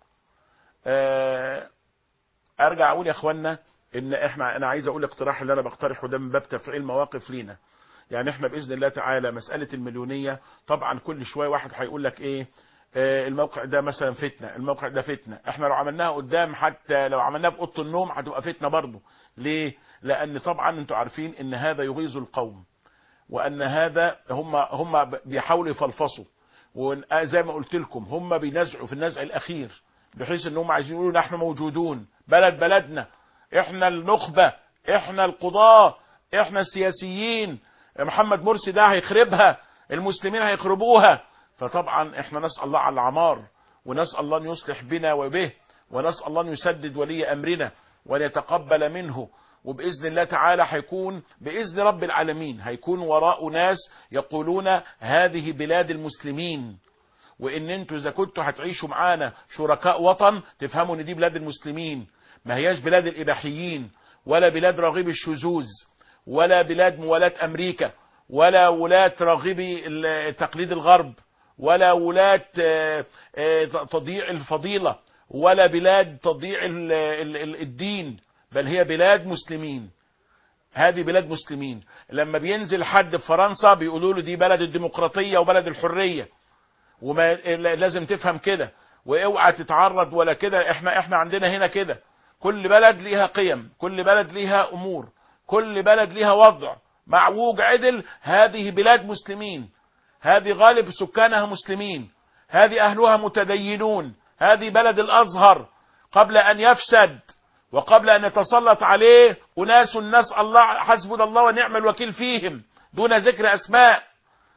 [SPEAKER 1] آه، ارجع اقول يا اخوانا ان احنا انا عايز اقول اقتراح اللي انا بقترحه ده من باب تفعيل مواقف لينا يعني احنا باذن الله تعالى مساله المليونيه طبعا كل شويه واحد هيقول لك ايه آه، الموقع ده مثلا فتنه الموقع ده فتنه احنا لو عملناها قدام حتى لو عملناها في اوضه النوم هتبقى فتنه برضه ليه لان طبعا انتوا عارفين ان هذا يغيظ القوم وان هذا هم هم بيحاولوا يفلفصوا وزي ما قلت لكم هم بينزعوا في النزع الاخير بحيث ان هم عايزين يقولوا نحن موجودون بلد بلدنا احنا النخبه احنا القضاه احنا السياسيين محمد مرسي ده هيخربها المسلمين هيخربوها فطبعا احنا نسال الله على العمار ونسأل الله أن يصلح بنا وبه ونسأل الله أن يسدد ولي أمرنا وأن يتقبل منه وبإذن الله تعالى هيكون بإذن رب العالمين هيكون وراء ناس يقولون هذه بلاد المسلمين وإن انتوا إذا كنتوا هتعيشوا معانا شركاء وطن تفهموا إن دي بلاد المسلمين ما هياش بلاد الإباحيين ولا بلاد راغبي الشذوذ ولا بلاد موالاة أمريكا ولا ولاة راغبي ال- تقليد الغرب ولا ولاة آه، آه، تضييع الفضيلة ولا بلاد تضييع ال- ال- ال- الدين بل هي بلاد مسلمين هذه بلاد مسلمين لما بينزل حد في فرنسا بيقولوا له دي بلد الديمقراطية وبلد الحرية وما لازم تفهم كده واوعى تتعرض ولا كده احنا احنا عندنا هنا كده كل بلد ليها قيم كل بلد ليها امور كل بلد ليها وضع معوج عدل هذه بلاد مسلمين هذه غالب سكانها مسلمين هذه اهلها متدينون هذه بلد الازهر قبل ان يفسد وقبل ان يتسلط عليه اناس نسال الله حسبنا الله ونعم الوكيل فيهم دون ذكر اسماء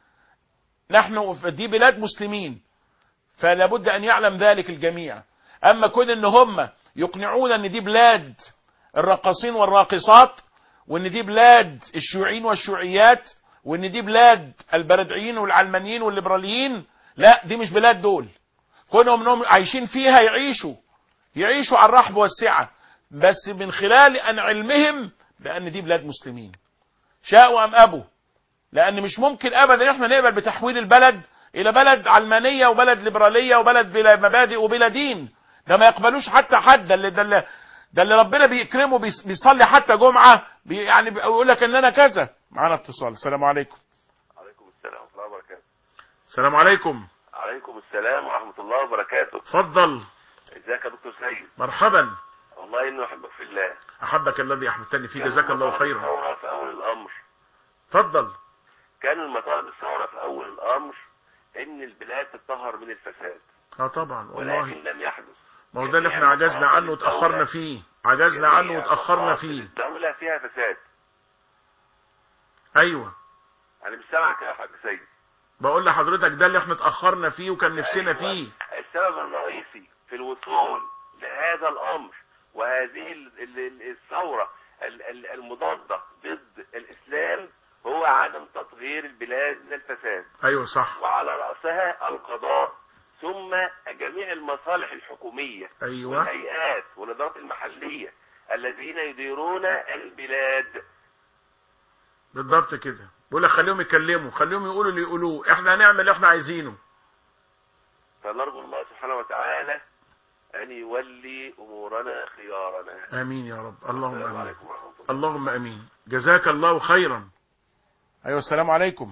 [SPEAKER 1] نحن في- دي بلاد مسلمين فلا بد ان يعلم ذلك الجميع اما كون ان هم يقنعون ان دي بلاد الرقاصين والراقصات وان دي بلاد الشيوعيين والشيوعيات وان دي بلاد البردعيين والعلمانيين والليبراليين لا دي مش بلاد دول كونهم انهم عايشين فيها يعيشوا يعيشوا على الرحب والسعه بس من خلال ان علمهم بان دي بلاد مسلمين شاءوا ام ابوا لان مش ممكن ابدا احنا نقبل بتحويل البلد الى بلد علمانيه وبلد ليبراليه وبلد بلا مبادئ وبلا دين ده ما يقبلوش حتى حد ده اللي ده اللي, ده اللي ربنا بيكرمه بيص- بيصلي حتى جمعه بي يعني بيقول لك ان انا كذا معانا اتصال السلام عليكم
[SPEAKER 12] عليكم السلام ورحمة الله وبركاته
[SPEAKER 1] السلام عليكم
[SPEAKER 12] عليكم السلام ورحمة الله وبركاته
[SPEAKER 1] اتفضل
[SPEAKER 12] ازيك يا دكتور سيد
[SPEAKER 1] مرحبا
[SPEAKER 12] والله انه احبك في الله
[SPEAKER 1] احبك الذي احببتني فيه جزاك الله خيرا
[SPEAKER 12] الثورة في اول الامر
[SPEAKER 1] اتفضل
[SPEAKER 12] كان المطالب الثورة في اول الامر ان البلاد تطهر من الفساد
[SPEAKER 1] اه طبعا والله
[SPEAKER 12] ولكن لم يحدث
[SPEAKER 1] ما هو ده اللي احنا عجزنا عنه وتاخرنا فيه عجزنا عنه وتاخرنا فيه
[SPEAKER 12] الدولة فيها فساد
[SPEAKER 1] ايوه
[SPEAKER 12] انا مش سامعك يا حاج سيد
[SPEAKER 1] بقول لحضرتك ده اللي احنا اتاخرنا فيه وكان نفسنا فيه
[SPEAKER 12] السبب الرئيسي في الوصول لهذا الامر وهذه ال- ال- ال- الثورة ال- ال- المضادة ضد الاسلام هو عدم تطهير البلاد من الفساد
[SPEAKER 1] ايوه صح
[SPEAKER 12] وعلى رأسها القضاء ثم جميع المصالح الحكومية
[SPEAKER 1] ايوه
[SPEAKER 12] والهيئات والإدارات المحلية الذين يديرون البلاد
[SPEAKER 1] بالضبط كده بقول لك خليهم يتكلموا خليهم يقولوا اللي يقولوه احنا هنعمل اللي احنا عايزينه
[SPEAKER 12] فنرجو الله سبحانه وتعالى أن يولي أمورنا خيارنا
[SPEAKER 1] امين يا رب اللهم
[SPEAKER 12] السلام
[SPEAKER 1] امين
[SPEAKER 12] عليكم ورحمة الله
[SPEAKER 1] اللهم امين جزاك الله خيرا ايوه السلام عليكم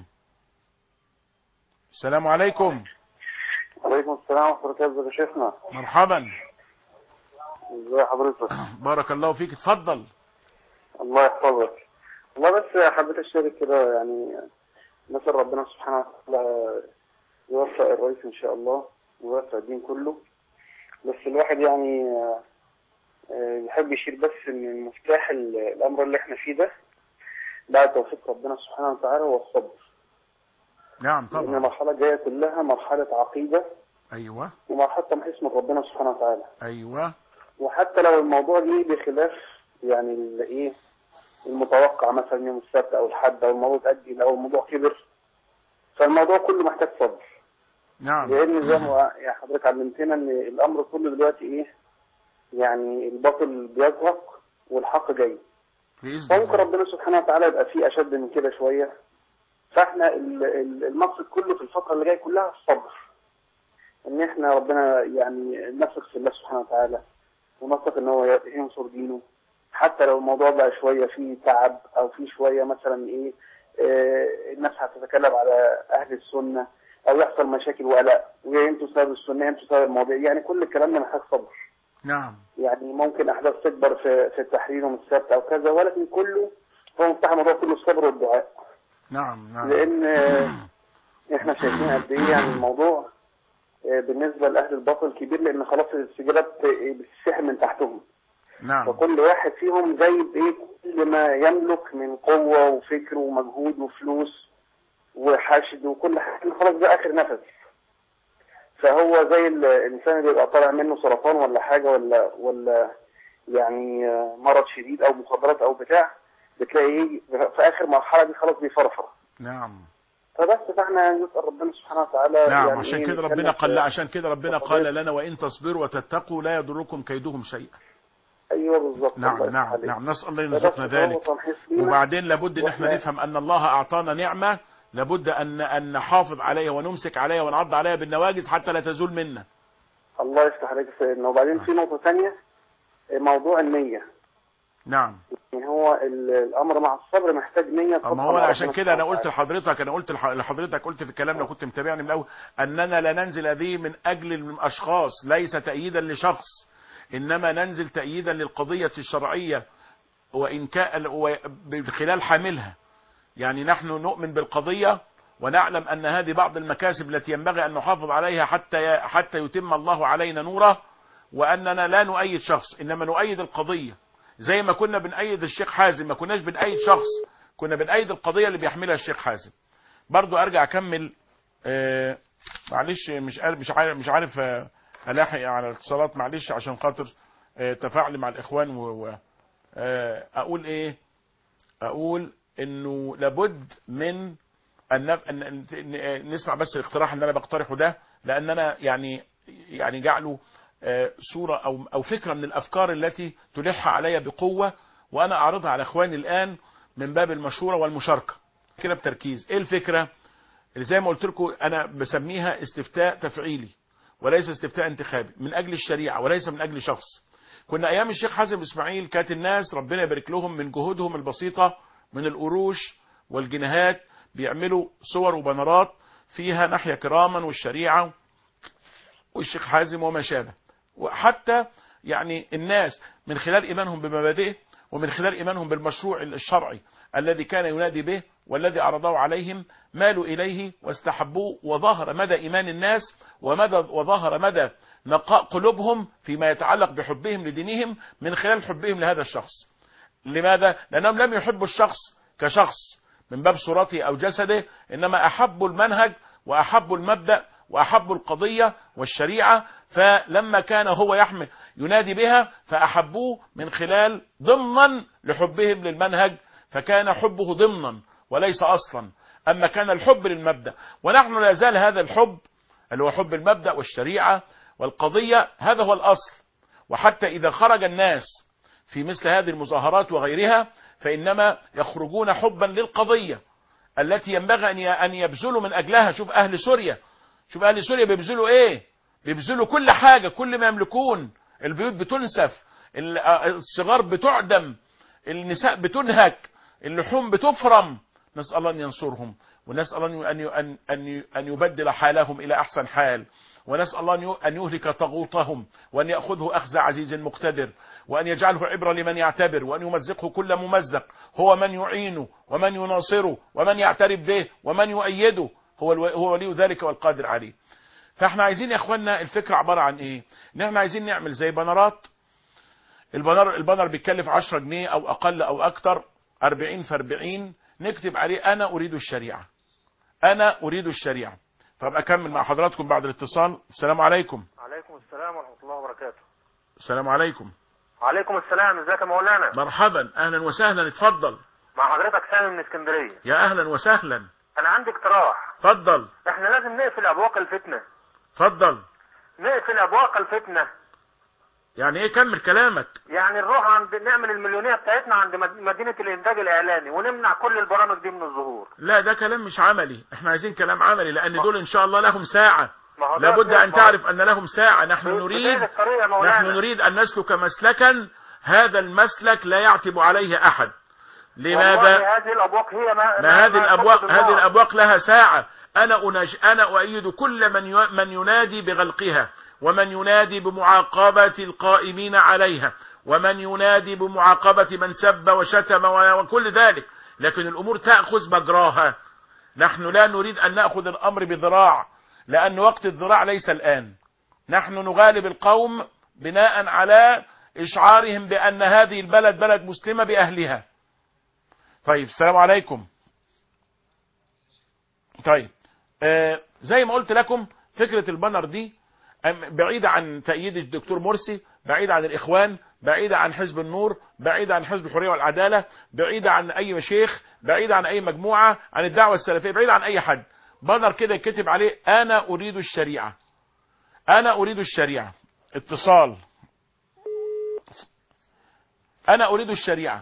[SPEAKER 1] السلام عليكم
[SPEAKER 13] عليكم السلام ورحمة الله وبركاته يا شيخنا
[SPEAKER 1] مرحبا
[SPEAKER 13] ازي حضرتك
[SPEAKER 1] بارك الله فيك اتفضل
[SPEAKER 13] الله يحفظك والله بس حبيت اشارك كده يعني نسأل ربنا سبحانه وتعالى يوفق الرئيس ان شاء الله ويوفق الدين كله بس الواحد يعني آه، آه، يحب يشير بس ان المفتاح ال- الامر اللي احنا فيه ده بعد توفيق ربنا سبحانه وتعالى هو الصبر
[SPEAKER 1] نعم
[SPEAKER 13] لان
[SPEAKER 1] طبعا
[SPEAKER 13] المرحله الجايه كلها مرحله عقيده
[SPEAKER 1] ايوه
[SPEAKER 13] ومرحله تمحيص من ربنا سبحانه وتعالى
[SPEAKER 1] ايوه
[SPEAKER 13] وحتى لو الموضوع جه بخلاف يعني الايه المتوقع مثلا يوم السبت او الحد او الموضوع اتأجل او الموضوع كبر فالموضوع كله محتاج صبر
[SPEAKER 1] نعم
[SPEAKER 13] لان زي ما يا حضرتك علمتنا ان الامر كله دلوقتي ايه يعني الباطل بيزهق والحق جاي
[SPEAKER 1] باذن
[SPEAKER 13] فممكن
[SPEAKER 1] الله
[SPEAKER 13] ربنا سبحانه وتعالى يبقى فيه اشد من كده شويه فاحنا ال- ال- المقصد كله في الفتره اللي جايه كلها الصبر ان احنا ربنا يعني نثق في الله سبحانه وتعالى ونثق ان هو ينصر دينه حتى لو الموضوع بقى شويه فيه تعب او فيه شويه مثلا ايه آه، الناس هتتكلم على اهل السنه او يحصل مشاكل وقلق وانتوا سبب السنه انتوا سبب المواضيع يعني كل الكلام ده محتاج صبر
[SPEAKER 1] نعم
[SPEAKER 13] يعني ممكن احداث تكبر في في التحرير يوم السبت او كذا ولكن كله هو مفتاح الموضوع كله الصبر والدعاء
[SPEAKER 1] نعم نعم
[SPEAKER 13] لان آه، احنا شايفين قد ايه يعني الموضوع آه، بالنسبه لاهل الباطل كبير لان خلاص السجلات آه، بتسحب من تحتهم
[SPEAKER 1] نعم
[SPEAKER 13] فكل واحد فيهم زي بايه كل ما يملك من قوه وفكر ومجهود وفلوس وحشد وكل حاجه خلاص ده اخر نفس فهو زي ال- الانسان اللي بيبقى طالع منه سرطان ولا حاجه ولا ولا يعني آه، مرض شديد او مخدرات او بتاع بتلاقيه في اخر مرحله دي خلاص بيفرفر
[SPEAKER 1] نعم
[SPEAKER 13] فبس فاحنا نسال ربنا سبحانه وتعالى
[SPEAKER 1] نعم
[SPEAKER 13] يعني
[SPEAKER 1] عشان
[SPEAKER 13] إيه
[SPEAKER 1] كده
[SPEAKER 13] نتكلم
[SPEAKER 1] ربنا قال
[SPEAKER 13] في-
[SPEAKER 1] لا عشان كده ربنا قال لنا وان تصبروا وتتقوا لا يضركم كيدهم شيئا
[SPEAKER 13] ايوه بالظبط
[SPEAKER 1] نعم
[SPEAKER 13] الله يفتح
[SPEAKER 1] نعم
[SPEAKER 13] عليك.
[SPEAKER 1] نعم نسال الله ان
[SPEAKER 13] فبس
[SPEAKER 1] يرزقنا
[SPEAKER 13] فهو
[SPEAKER 1] ذلك
[SPEAKER 13] تمحيص لينا.
[SPEAKER 1] وبعدين لابد ان احنا
[SPEAKER 13] وإحنا-
[SPEAKER 1] نفهم ان الله اعطانا نعمه لابد ان ان نحافظ عليها ونمسك عليها ونعض عليها بالنواجذ حتى لا تزول منا
[SPEAKER 13] الله يفتح عليك يا سيدنا وبعدين في نقطه ثانيه موضوع النيه
[SPEAKER 1] نعم
[SPEAKER 13] يعني هو ال- الامر مع الصبر محتاج نيه
[SPEAKER 1] ما هو أنا عشان كده انا قلت لحضرتك انا قلت لح- لحضرتك قلت في الكلام لو كنت متابعني من الاول اننا لا ننزل هذه من اجل الاشخاص ليس تأييدا لشخص انما ننزل تأييدا للقضية الشرعية وان كان و- من خلال حاملها يعني نحن نؤمن بالقضية ونعلم ان هذه بعض المكاسب التي ينبغي ان نحافظ عليها حتى ي- حتى يتم الله علينا نوره واننا لا نؤيد شخص انما نؤيد القضية زي ما كنا بنأيد الشيخ حازم ما كناش بنأيد شخص كنا بنأيد القضية اللي بيحملها الشيخ حازم برضو ارجع اكمل آه معلش مش عارف مش عارف مش عارف آه الاحق على الاتصالات معلش عشان خاطر آه تفاعلي مع الاخوان و و- آه اقول ايه اقول انه لابد من ان أن- أن- أن- نسمع بس الاقتراح اللي انا بقترحه ده لان انا يعني يعني جعله آه، صورة او او فكرة من الافكار التي تلح علي بقوة وانا اعرضها على اخواني الان من باب المشورة والمشاركة كده بتركيز ايه الفكرة اللي زي ما قلت لكم انا بسميها استفتاء تفعيلي وليس استفتاء انتخابي من اجل الشريعة وليس من اجل شخص كنا ايام الشيخ حازم اسماعيل كانت الناس ربنا يبارك لهم من جهودهم البسيطة من القروش والجنيهات بيعملوا صور وبنرات فيها نحيا كراما والشريعة والشيخ حازم وما شابه وحتى يعني الناس من خلال ايمانهم بمبادئه ومن خلال ايمانهم بالمشروع الشرعي الذي كان ينادي به والذي عرضه عليهم مالوا اليه واستحبوه وظهر مدى ايمان الناس ومدى وظهر مدى نقاء قلوبهم فيما يتعلق بحبهم لدينهم من خلال حبهم لهذا الشخص لماذا؟ لأنهم لم يحبوا الشخص كشخص من باب صورته أو جسده إنما أحبوا المنهج وأحبوا المبدأ وأحبوا القضية والشريعة فلما كان هو يحمل ينادي بها فأحبوه من خلال ضمنا لحبهم للمنهج فكان حبه ضمنا وليس أصلا أما كان الحب للمبدأ ونحن لا زال هذا الحب اللي هو حب المبدأ والشريعة والقضية هذا هو الأصل وحتى إذا خرج الناس في مثل هذه المظاهرات وغيرها فإنما يخرجون حبا للقضية التي ينبغي أن ي- أن يبذلوا من أجلها شوف أهل سوريا شوف أهل سوريا بيبذلوا إيه بيبذلوا كل حاجة كل ما يملكون البيوت بتنسف ال- آه، الصغار بتعدم النساء بتنهك اللحوم بتفرم نسأل الله أن ينصرهم ونسأل الله أن أن أن أن يبدل حالهم إلى أحسن حال ونسأل الله أن ي- أن يهلك طاغوتهم وأن يأخذه أخذ عزيز مقتدر وأن يجعله عبرة لمن يعتبر وأن يمزقه كل ممزق هو من يعينه ومن يناصره ومن يعترف به ومن يؤيده هو الو- هو ولي ذلك والقادر عليه فاحنا عايزين يا اخوانا الفكرة عبارة عن ايه ان احنا عايزين نعمل زي بنرات البنر البنر بيتكلف 10 جنيه او اقل او اكتر 40 في 40 نكتب عليه انا اريد الشريعة انا اريد الشريعة طب اكمل مع حضراتكم بعد الاتصال السلام عليكم
[SPEAKER 14] عليكم السلام ورحمة الله وبركاته
[SPEAKER 1] السلام عليكم
[SPEAKER 14] عليكم السلام ازيك يا مولانا
[SPEAKER 1] مرحبا اهلا وسهلا اتفضل
[SPEAKER 14] مع حضرتك سامي من اسكندرية
[SPEAKER 1] يا اهلا وسهلا
[SPEAKER 14] انا عندي اقتراح
[SPEAKER 1] اتفضل
[SPEAKER 14] احنا لازم نقفل ابواق الفتنة
[SPEAKER 1] اتفضل
[SPEAKER 14] نقفل ابواق الفتنة
[SPEAKER 1] يعني ايه كمل كلامك
[SPEAKER 14] يعني نروح عند نعمل المليونية بتاعتنا عند مد- مدينة الانتاج الاعلاني ونمنع كل البرامج دي من الظهور
[SPEAKER 1] لا ده كلام مش عملي احنا عايزين كلام عملي لان دول ان شاء الله لهم ساعة
[SPEAKER 14] ما هو ده
[SPEAKER 1] لابد
[SPEAKER 14] كده-
[SPEAKER 1] ان تعرف ان لهم ساعة نحن
[SPEAKER 14] في- في
[SPEAKER 1] نريد
[SPEAKER 14] بداية الطريق يا مولانا.
[SPEAKER 1] نحن نريد ان نسلك مسلكا هذا المسلك لا يعتب عليه احد لماذا
[SPEAKER 14] والله هذه الابواق هي ما,
[SPEAKER 1] ما هذه الابواق
[SPEAKER 14] تفقد النار.
[SPEAKER 1] هذه الابواق لها ساعة انا أناج انا اؤيد كل من ي- من ينادي بغلقها ومن ينادي بمعاقبة القائمين عليها ومن ينادي بمعاقبة من سب وشتم و- وكل ذلك لكن الامور تأخذ مجراها نحن لا نريد ان نأخذ الامر بذراع لان وقت الذراع ليس الان نحن نغالب القوم بناء على اشعارهم بان هذه البلد بلد مسلمة باهلها طيب السلام عليكم طيب آه زي ما قلت لكم فكره البانر دي أم- بعيده عن تأييد الدكتور مرسي بعيده عن الاخوان بعيده عن حزب النور بعيده عن حزب الحريه والعداله بعيده عن اي شيخ بعيده عن اي مجموعه عن الدعوه السلفيه بعيده عن اي حد بانر كده يتكتب عليه انا اريد الشريعه انا اريد الشريعه اتصال انا اريد الشريعه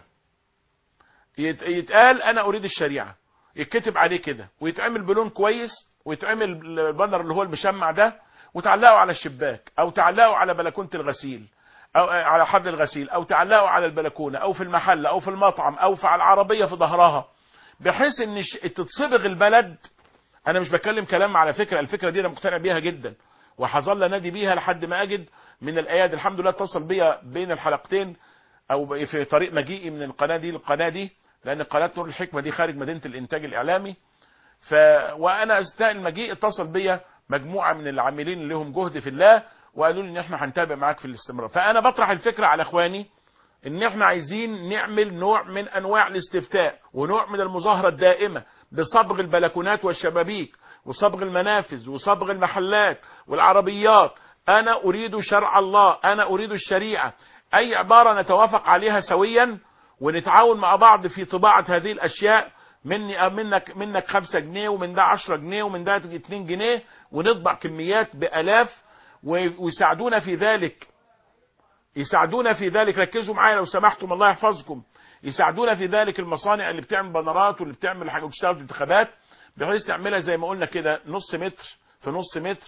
[SPEAKER 1] يت- يتقال انا اريد الشريعه يتكتب عليه كده ويتعمل بلون كويس ويتعمل البانر اللي هو المشمع ده وتعلقه على الشباك او تعلقه على بلكونه الغسيل او آه، على حبل الغسيل او تعلقه على البلكونه او في المحل او في المطعم او في على العربيه في ظهرها بحيث ان ش- تتصبغ البلد انا مش بتكلم كلام على فكره الفكره دي انا مقتنع بيها جدا وهظل نادي بيها لحد ما اجد من الايادي الحمد لله اتصل بيا بين الحلقتين او في طريق مجيئي من القناه دي للقناه دي لان قناه نور الحكمه دي خارج مدينه الانتاج الاعلامي ف وانا اثناء المجيء اتصل بيا مجموعه من العاملين اللي لهم جهد في الله وقالوا لي ان احنا هنتابع معاك في الاستمرار فانا بطرح الفكره على اخواني ان احنا عايزين نعمل نوع من انواع الاستفتاء ونوع من المظاهره الدائمه بصبغ البلكونات والشبابيك وصبغ المنافذ وصبغ المحلات والعربيات انا اريد شرع الله انا اريد الشريعه اي عباره نتوافق عليها سويا ونتعاون مع بعض في طباعه هذه الاشياء مني منك منك خمسة جنيه ومن ده عشرة جنيه ومن ده اتنين جنيه ونطبع كميات بآلاف و- ويساعدونا في ذلك يساعدونا في ذلك ركزوا معايا لو سمحتم الله يحفظكم يساعدونا في ذلك المصانع اللي بتعمل بنرات واللي بتعمل حاجه وبتشتغل في الانتخابات بحيث تعملها زي ما قلنا كده نص متر في نص متر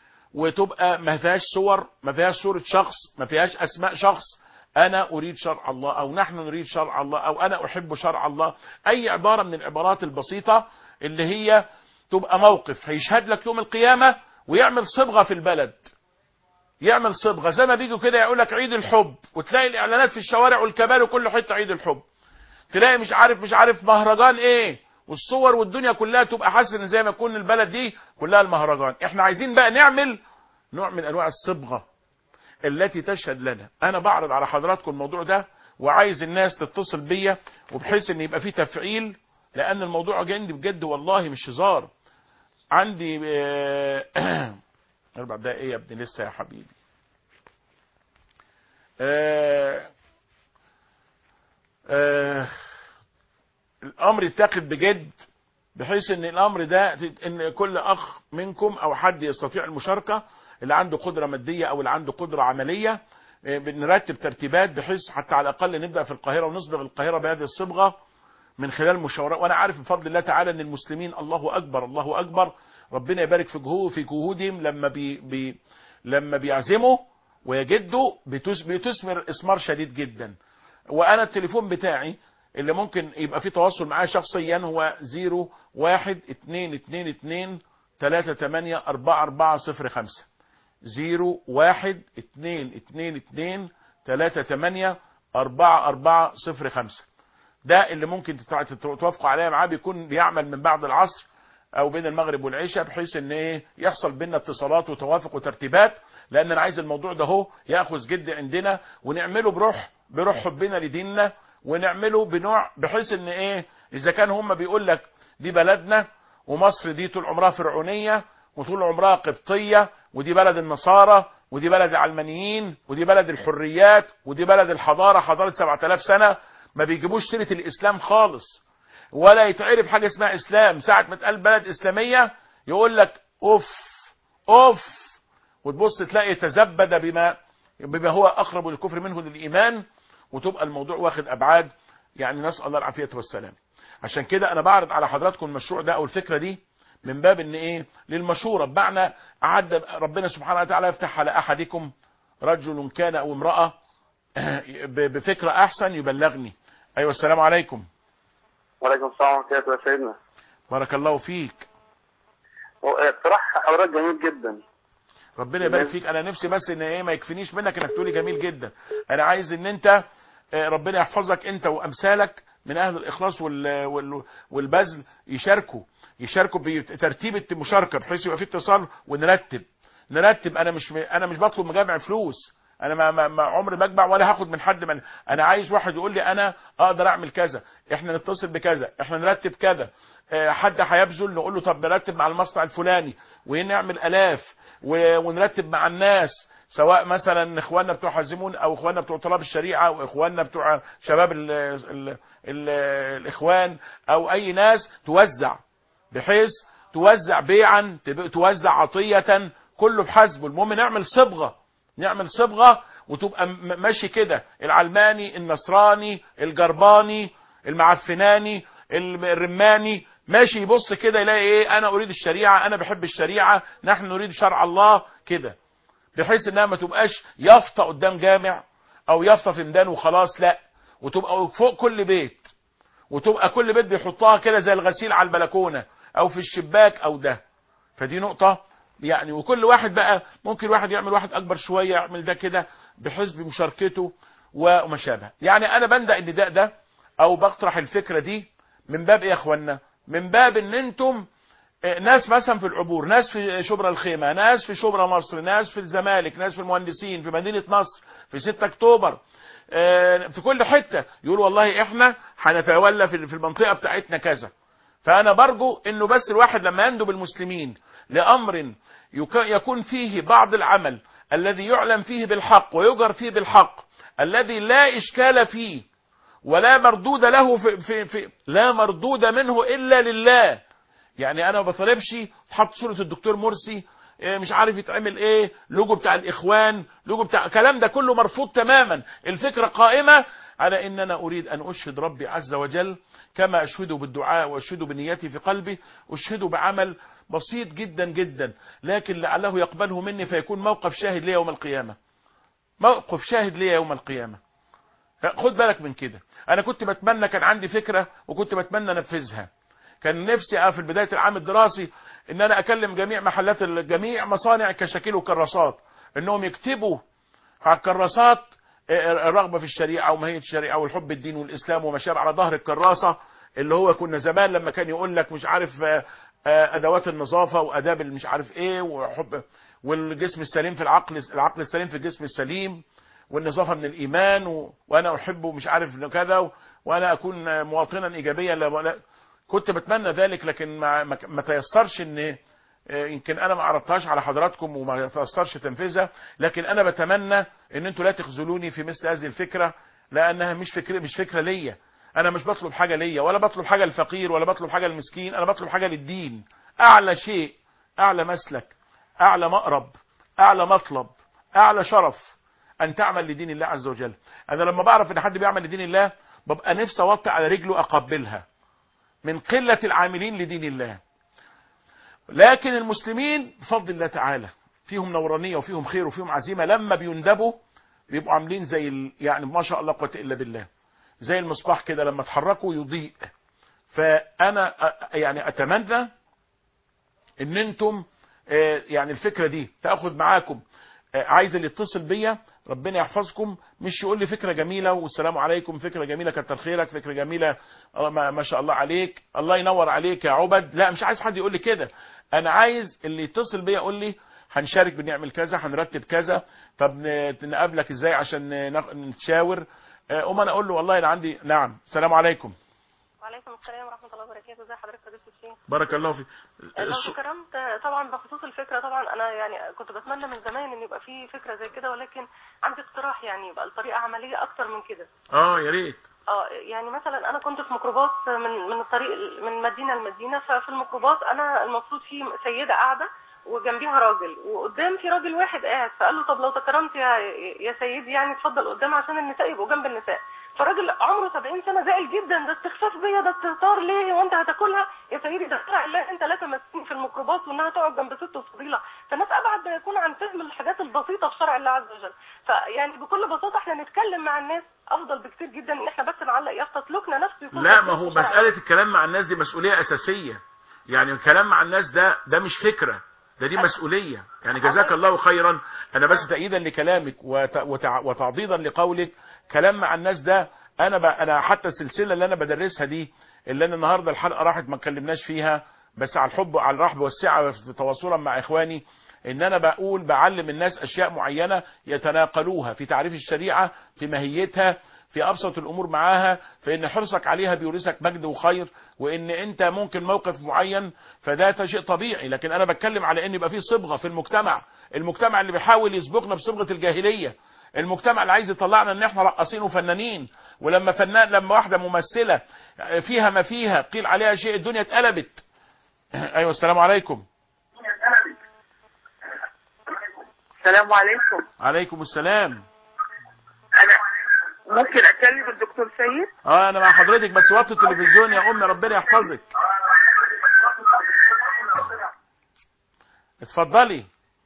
[SPEAKER 1] وتبقى ما فيهاش صور ما فيهاش صورة شخص ما فيهاش اسماء شخص انا اريد شرع الله او نحن نريد شرع الله او انا احب شرع الله اي عبارة من العبارات البسيطة اللي هي تبقى موقف هيشهد لك يوم القيامة ويعمل صبغة في البلد يعمل صبغة زي ما بيجوا كده يقول لك عيد الحب وتلاقي الاعلانات في الشوارع والكباري وكل حتة عيد الحب تلاقي مش عارف مش عارف مهرجان ايه والصور والدنيا كلها تبقى حاسس ان زي ما يكون البلد دي كلها المهرجان احنا عايزين بقى نعمل نوع من انواع الصبغه التي تشهد لنا انا بعرض على حضراتكم الموضوع ده وعايز الناس تتصل بيا وبحيث ان يبقى فيه تفعيل لان الموضوع عندي بجد والله مش هزار عندي آه، اربع دقايق ايه يا ابني لسه يا حبيبي آه، آه، الامر يتاخد بجد بحيث ان الامر ده ان كل اخ منكم او حد يستطيع المشاركه اللي عنده قدره ماديه او اللي عنده قدره عمليه آه، بنرتب ترتيبات بحيث حتى على الاقل نبدا في القاهره ونصبغ القاهره بهذه الصبغه من خلال مشاورات وانا عارف بفضل الله تعالى ان المسلمين الله اكبر الله اكبر ربنا يبارك في جهود في جهودهم لما بي بي لما بيعزموا ويجدوا بتس- بتثمر اثمار شديد جدا وانا التليفون بتاعي اللي ممكن يبقى في تواصل معايا شخصيا هو 0 1 2 2 2 3 8 4 4 0 5 0 1 2 2 2 3 8 4 4 0 5 ده اللي ممكن تتع- تتوافقوا عليا معاه بيكون بيعمل من بعد العصر او بين المغرب والعشاء بحيث ان ايه يحصل بينا اتصالات وتوافق وترتيبات لان انا عايز الموضوع ده هو ياخذ جد عندنا ونعمله بروح بروح حبنا لديننا ونعمله بنوع بحيث ان ايه اذا كان هم بيقول لك دي بلدنا ومصر دي طول عمرها فرعونيه وطول عمرها قبطيه ودي بلد النصارى ودي بلد العلمانيين ودي بلد الحريات ودي بلد الحضاره حضاره 7000 سنه ما بيجيبوش سيره الاسلام خالص ولا يتعرف حاجه اسمها اسلام ساعه ما تقال بلد اسلاميه يقول لك اوف اوف وتبص تلاقي تزبد بما بما هو اقرب للكفر منه للايمان وتبقى الموضوع واخد ابعاد يعني نسال الله العافيه والسلام عشان كده انا بعرض على حضراتكم المشروع ده او الفكره دي من باب ان ايه للمشوره بمعنى عد ربنا سبحانه وتعالى يفتح على احدكم رجل كان او امراه ب- بفكره احسن يبلغني ايوه السلام عليكم
[SPEAKER 3] وعليكم السلام ورحمة الله يا سيدنا
[SPEAKER 1] بارك الله فيك
[SPEAKER 3] هو اقتراح حضرتك جميل جدا
[SPEAKER 1] ربنا يبارك فيك انا نفسي بس ان ايه ما يكفينيش منك انك تقولي جميل جدا انا عايز ان انت آه، ربنا يحفظك انت وامثالك من اهل الاخلاص وال- وال- والبذل يشاركوا يشاركوا بترتيب المشاركه بحيث يبقى في اتصال ونرتب نرتب انا مش انا مش بطلب مجامع فلوس انا ما, ما, ما عمري ما اجمع ولا هاخد من حد من انا عايز واحد يقول لي انا اقدر اعمل كذا احنا نتصل بكذا احنا نرتب كذا آه، حد هيبذل نقول له طب نرتب مع المصنع الفلاني ونعمل الاف و- ونرتب مع الناس سواء مثلا اخواننا بتوع حزمون او اخواننا بتوع طلاب الشريعه او اخواننا بتوع شباب ال ال ال الاخوان او اي ناس توزع بحيث توزع بيعا تب- توزع عطيه كله بحسبه المهم نعمل صبغه نعمل صبغه وتبقى م- ماشي كده العلماني النصراني الجرباني المعفناني الم- الرماني ماشي يبص كده يلاقي ايه انا اريد الشريعه انا بحب الشريعه نحن نريد شرع الله كده بحيث انها ما تبقاش يافطه قدام جامع او يافطه في ميدان وخلاص لا وتبقى فوق كل بيت وتبقى كل بيت بيحطها كده زي الغسيل على البلكونه او في الشباك او ده فدي نقطه يعني وكل واحد بقى ممكن واحد يعمل واحد اكبر شويه يعمل ده كده بحسب مشاركته وما شابه يعني انا بندق النداء ده او بطرح الفكره دي من باب ايه يا اخوانا من باب ان انتم آه، ناس مثلا في العبور ناس في شبرا الخيمه ناس في شبرا مصر ناس في الزمالك ناس في المهندسين في مدينه نصر في 6 اكتوبر آه، في كل حته يقول والله احنا هنتولى في في المنطقه بتاعتنا كذا فانا برجو انه بس الواحد لما يندب المسلمين لامر يك- يكون فيه بعض العمل الذي يعلم فيه بالحق ويجر فيه بالحق الذي لا اشكال فيه ولا مردود له في, في, في لا مردود منه الا لله يعني انا ما بطالبش تحط صوره الدكتور مرسي إيه مش عارف يتعمل ايه لوجو بتاع الاخوان لوجو بتاع الكلام ده كله مرفوض تماما الفكره قائمه على ان انا اريد ان اشهد ربي عز وجل كما اشهده بالدعاء واشهده بنيتي في قلبي اشهده بعمل بسيط جدا جدا لكن لعله يقبله مني فيكون موقف شاهد لي يوم القيامه موقف شاهد لي يوم القيامه خد بالك من كده انا كنت بتمنى كان عندي فكره وكنت بتمنى انفذها كان نفسي اه في بدايه العام الدراسي ان انا اكلم جميع محلات ال- جميع مصانع الكشاكيل والكراسات انهم يكتبوا على الكراسات اه، الرغبه في الشريعه وماهيه الشريعه والحب الدين والاسلام وما شابه على ظهر الكراسه اللي هو كنا زمان لما كان يقول لك مش عارف اه، اه، ادوات النظافه واداب مش عارف ايه وحب والجسم السليم في العقل العقل السليم في الجسم السليم والنظافه من الايمان و... وانا احب مش عارف كذا و... وانا اكون مواطنا ايجابيا لا... لا... كنت بتمنى ذلك لكن ما, ما... ما تيسرش ان آه، يمكن انا ما عرضتهاش على حضراتكم وما تيسرش تنفيذها لكن انا بتمنى ان انتوا لا تخذلوني في مثل هذه الفكره لانها مش فكره مش فكره ليا انا مش بطلب حاجه ليا ولا بطلب حاجه للفقير ولا بطلب حاجه للمسكين انا بطلب حاجه للدين اعلى شيء اعلى مسلك اعلى مقرب اعلى مطلب اعلى شرف ان تعمل لدين الله عز وجل انا لما بعرف ان حد بيعمل لدين الله ببقى نفسي اوطي على رجله اقبلها من قله العاملين لدين الله لكن المسلمين بفضل الله تعالى فيهم نورانيه وفيهم خير وفيهم عزيمه لما بيندبوا بيبقوا عاملين زي ال... يعني ما شاء الله قوه الا بالله زي المصباح كده لما تحركوا يضيء فانا أ- يعني اتمنى ان انتم آه، يعني الفكره دي تاخذ معاكم آه، عايز اللي يتصل بيا ربنا يحفظكم مش يقول لي فكره جميله والسلام عليكم فكره جميله كتر خيرك فكره جميله الله ما ما شاء الله عليك الله ينور عليك يا عبد لا مش عايز حد يقول لي كده انا عايز اللي يتصل بيا يقول لي هنشارك بنعمل كذا هنرتب كذا طب ن- نقابلك ازاي عشان نق- نتشاور آه، قوم انا اقول له والله انا عندي نعم السلام عليكم
[SPEAKER 15] وعليكم السلام ورحمة الله وبركاته ازي حضرتك يا دكتور الشيخ
[SPEAKER 1] بارك الله فيك
[SPEAKER 15] لو
[SPEAKER 1] الس-
[SPEAKER 15] تكرمت طبعا بخصوص الفكرة طبعا انا يعني كنت بتمنى من زمان ان يبقى في فكرة زي كده ولكن عندي اقتراح يعني يبقى الطريقة عملية اكتر من كده
[SPEAKER 1] اه يا ريت
[SPEAKER 15] اه يعني مثلا انا كنت في ميكروباص من من الطريق من مدينة لمدينة ففي الميكروباص انا المفروض في سيدة قاعدة وجنبيها راجل وقدام في راجل واحد قاعد فقال له طب لو تكرمت يا يا سيدي يعني اتفضل قدام عشان النساء يبقوا جنب النساء فالراجل عمره 70 سنه زعل جدا ده استخفاف بيا ده استهتار ليه وانت هتاكلها يا سيدي ده طلع الله انت ثلاثه ماسكين في الميكروباص وانها تقعد جنب ست وفضيله فالناس ابعد ما يكون عن فهم الحاجات البسيطه في شرع الله عز وجل فيعني بكل بساطه احنا نتكلم مع الناس افضل بكتير جدا ان احنا بس نعلق يافطه سلوكنا نفسه يكون
[SPEAKER 1] لا
[SPEAKER 15] بسيط
[SPEAKER 1] ما هو
[SPEAKER 15] في شرع
[SPEAKER 1] مسألة الكلام مع الناس دي مسؤولية أساسية يعني الكلام مع الناس ده ده مش فكرة ده دي مسؤولية يعني جزاك الله خيرا أنا بس تأييدا لكلامك وت- وتع- وتعضيدا لقولك كلام مع الناس ده أنا ب... أنا حتى السلسلة اللي أنا بدرسها دي اللي أنا النهاردة الحلقة راحت ما اتكلمناش فيها بس على الحب وعلى الرحب والسعة تواصلا مع إخواني ان انا بقول بعلم الناس اشياء معينة يتناقلوها في تعريف الشريعة في ماهيتها في ابسط الامور معاها فان حرصك عليها بيورثك مجد وخير وان انت ممكن موقف معين فده شيء طبيعي لكن انا بتكلم على ان يبقى في صبغه في المجتمع المجتمع اللي بيحاول يسبقنا بصبغه الجاهليه المجتمع اللي عايز يطلعنا ان احنا رقاصين وفنانين ولما فنان لما واحده ممثله فيها ما فيها قيل عليها شيء الدنيا اتقلبت ايوه السلام عليكم
[SPEAKER 16] السلام عليكم
[SPEAKER 1] عليكم السلام
[SPEAKER 16] انا ممكن اكلم الدكتور سيد
[SPEAKER 1] اه انا مع حضرتك بس وطي التلفزيون يا ام ربنا يحفظك اتفضلي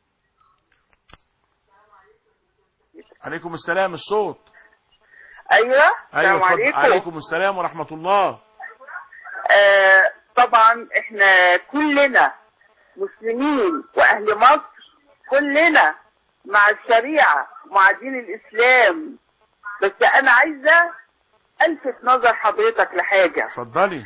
[SPEAKER 1] عليكم السلام الصوت
[SPEAKER 16] ايوه
[SPEAKER 1] ايوه
[SPEAKER 16] السلام
[SPEAKER 1] اتفضل.
[SPEAKER 16] عليكم
[SPEAKER 1] عليكم السلام ورحمه الله
[SPEAKER 16] آه طبعا احنا كلنا مسلمين واهل مصر كلنا مع الشريعه مع دين الاسلام بس انا عايزه الفت نظر حضرتك لحاجه
[SPEAKER 1] اتفضلي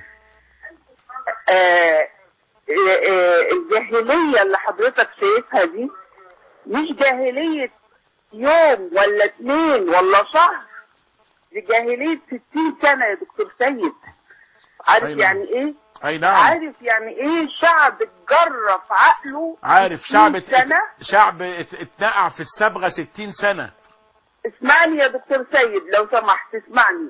[SPEAKER 16] آه آه، آه، الجاهليه اللي حضرتك شايفها دي مش جاهليه يوم ولا اتنين ولا شهر دي جاهليه 60 سنه يا دكتور سيد عارف
[SPEAKER 1] أي نعم.
[SPEAKER 16] يعني ايه
[SPEAKER 1] اي نعم
[SPEAKER 16] عارف يعني ايه شعب اتجرف عقله
[SPEAKER 1] عارف
[SPEAKER 16] 60
[SPEAKER 1] شعب ات-
[SPEAKER 16] سنة
[SPEAKER 1] شعب ات- اتنقع في الصبغه 60 سنه
[SPEAKER 16] اسمعني يا دكتور سيد لو سمحت اسمعني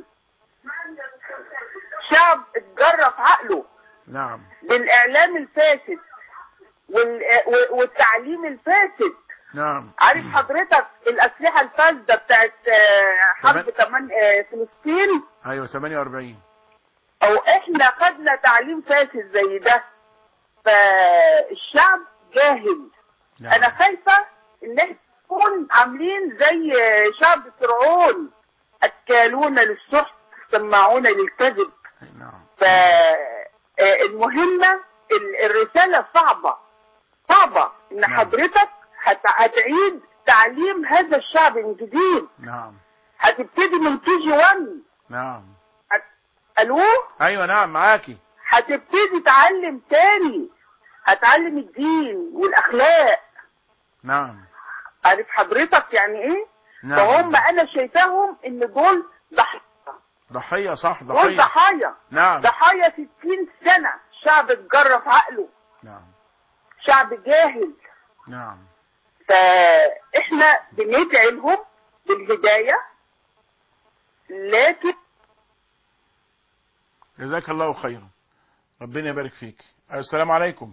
[SPEAKER 16] شعب اتجرف عقله
[SPEAKER 1] نعم
[SPEAKER 16] بالاعلام الفاسد وال... و- والتعليم الفاسد
[SPEAKER 1] نعم
[SPEAKER 16] عارف حضرتك الاسلحه الفاسده بتاعت آه، حرب كمان آه، فلسطين
[SPEAKER 1] ايوه 48
[SPEAKER 16] او احنا خدنا تعليم فاسد زي ده فالشعب جاهل
[SPEAKER 1] نعم.
[SPEAKER 16] انا خايفه ان احنا نكون عاملين زي شعب فرعون اكالون للسحت سماعون للكذب
[SPEAKER 1] نعم
[SPEAKER 16] فالمهمه الرساله صعبه صعبه ان
[SPEAKER 1] نعم.
[SPEAKER 16] حضرتك هت- هتعيد تعليم هذا الشعب من جديد
[SPEAKER 1] نعم
[SPEAKER 16] هتبتدي من كي جي 1
[SPEAKER 1] نعم
[SPEAKER 16] الو
[SPEAKER 1] ايوه نعم معاكي
[SPEAKER 16] هتبتدي تعلم تاني هتعلم الدين والاخلاق
[SPEAKER 1] نعم
[SPEAKER 16] عارف حضرتك يعني ايه
[SPEAKER 1] نعم.
[SPEAKER 16] فهم انا شايفاهم ان دول ضحايا
[SPEAKER 1] ضحيه صح
[SPEAKER 16] دول
[SPEAKER 1] ضحيه
[SPEAKER 16] ضحايا
[SPEAKER 1] نعم
[SPEAKER 16] ضحايا 60 سنه شعب اتجرف عقله
[SPEAKER 1] نعم
[SPEAKER 16] شعب جاهل
[SPEAKER 1] نعم
[SPEAKER 16] فاحنا بندعي لهم بالهدايه لكن
[SPEAKER 1] جزاك الله خيرا ربنا يبارك فيك أيوة، السلام عليكم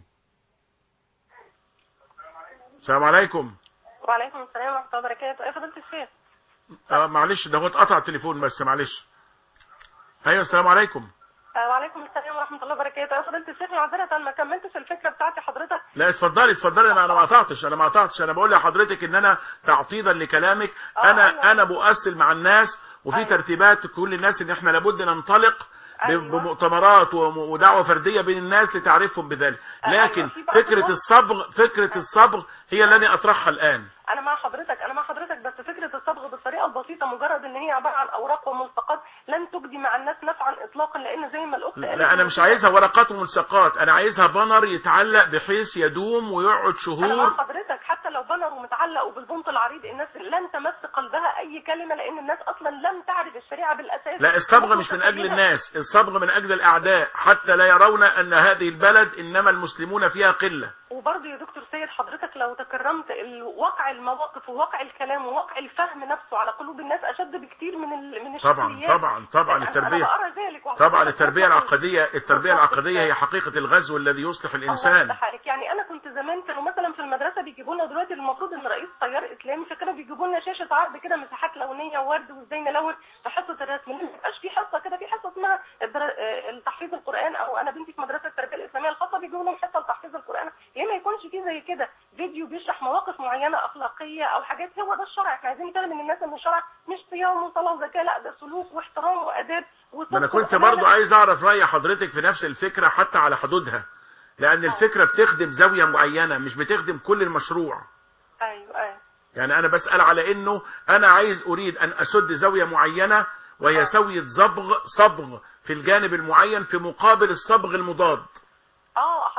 [SPEAKER 1] السلام عليكم
[SPEAKER 15] وعليكم السلام ورحمه الله وبركاته ايه فضيله الشيخ
[SPEAKER 1] آه معلش ده هو اتقطع التليفون بس معلش ايوه السلام عليكم
[SPEAKER 15] آه، وعليكم السلام ورحمه الله وبركاته يا فضيله الشيخ معذره ما كملتش الفكره بتاعتي حضرتك
[SPEAKER 1] لا اتفضلي اتفضلي انا انا ما قطعتش انا ما قطعتش انا بقول لحضرتك ان انا تعطيدا لكلامك انا انا بؤثر مع الناس وفي ترتيبات كل الناس ان احنا لابد ننطلق ب- بمؤتمرات وم- ودعوه فرديه بين الناس لتعريفهم بذلك لكن فكره الصبغ فكره الصبغ هي اللي انا اطرحها الان
[SPEAKER 15] انا مع حضرتك انا مع حضرتك بس فكره الصبغ بالطريقه البسيطه مجرد ان هي عباره عن اوراق وملصقات لن تجدي مع الناس نفعا اطلاقا لان زي ما الاخت قالت
[SPEAKER 1] لا انا مش عايزها ورقات وملصقات انا عايزها بانر يتعلق بحيث يدوم ويقعد
[SPEAKER 15] انا مع
[SPEAKER 1] شهور
[SPEAKER 15] حضرتك حتى لو بانر ومتعلق وبالبنط العريض الناس لن تمس قلبها اي كلمه لان الناس اصلا لم تعرف الشريعه بالاساس
[SPEAKER 1] لا الصبغة مش من أجل الناس الصبغة من أجل الأعداء حتى لا يرون أن هذه البلد إنما المسلمون فيها قلة
[SPEAKER 15] وبرضه يا دكتور سيد حضرتك لو تكرمت الواقع المواقف وواقع الكلام وواقع الفهم نفسه على قلوب الناس اشد بكتير من ال... من
[SPEAKER 1] طبعا
[SPEAKER 15] الشكليات.
[SPEAKER 1] طبعا طبعا
[SPEAKER 15] أنا- أنا
[SPEAKER 1] التربية
[SPEAKER 15] بقرا ذلك وعلى
[SPEAKER 1] طبعا
[SPEAKER 15] فكرة
[SPEAKER 1] التربية العقدية التربية العقدية هي حقيقة الغزو الذي يصلح
[SPEAKER 15] الله
[SPEAKER 1] الإنسان
[SPEAKER 15] يفتح عليك يعني انا كنت زمان كانوا مثلا في المدرسه بيجيبوا لنا دلوقتي المفروض ان رئيس تيار اسلامي فكانوا بيجيبوا لنا شاشه عرض كده مساحات لونيه وورد وازاي نلون في حصه الرسم ليه ما يبقاش في حصه كده في حصه اسمها الدر- آه، تحفيظ القران او انا بنتي في مدرسه التربيه الاسلاميه الخاصه بيجيبوا لهم حصه لتحفيظ القران ليه ما يكونش في زي كده فيديو بيشرح مواقف معينه اخلاقيه او حاجات هو ده الشرع احنا عايزين نتكلم من الناس ان الشرع مش صيام وصلاه وزكاه لا ده سلوك واحترام واداب
[SPEAKER 1] ما أنا
[SPEAKER 15] وصدق
[SPEAKER 1] كنت
[SPEAKER 15] وأمانة.
[SPEAKER 1] برضو عايز أعرف رأي حضرتك في نفس الفكرة حتى على حدودها لأن الفكرة بتخدم زاوية معينة مش بتخدم كل المشروع
[SPEAKER 15] ايوه ايوه
[SPEAKER 1] يعني أنا بسأل على إنه أنا عايز أريد أن أسد زاوية معينة وهي زاوية صبغ صبغ في الجانب المعين في مقابل الصبغ المضاد
[SPEAKER 15] اه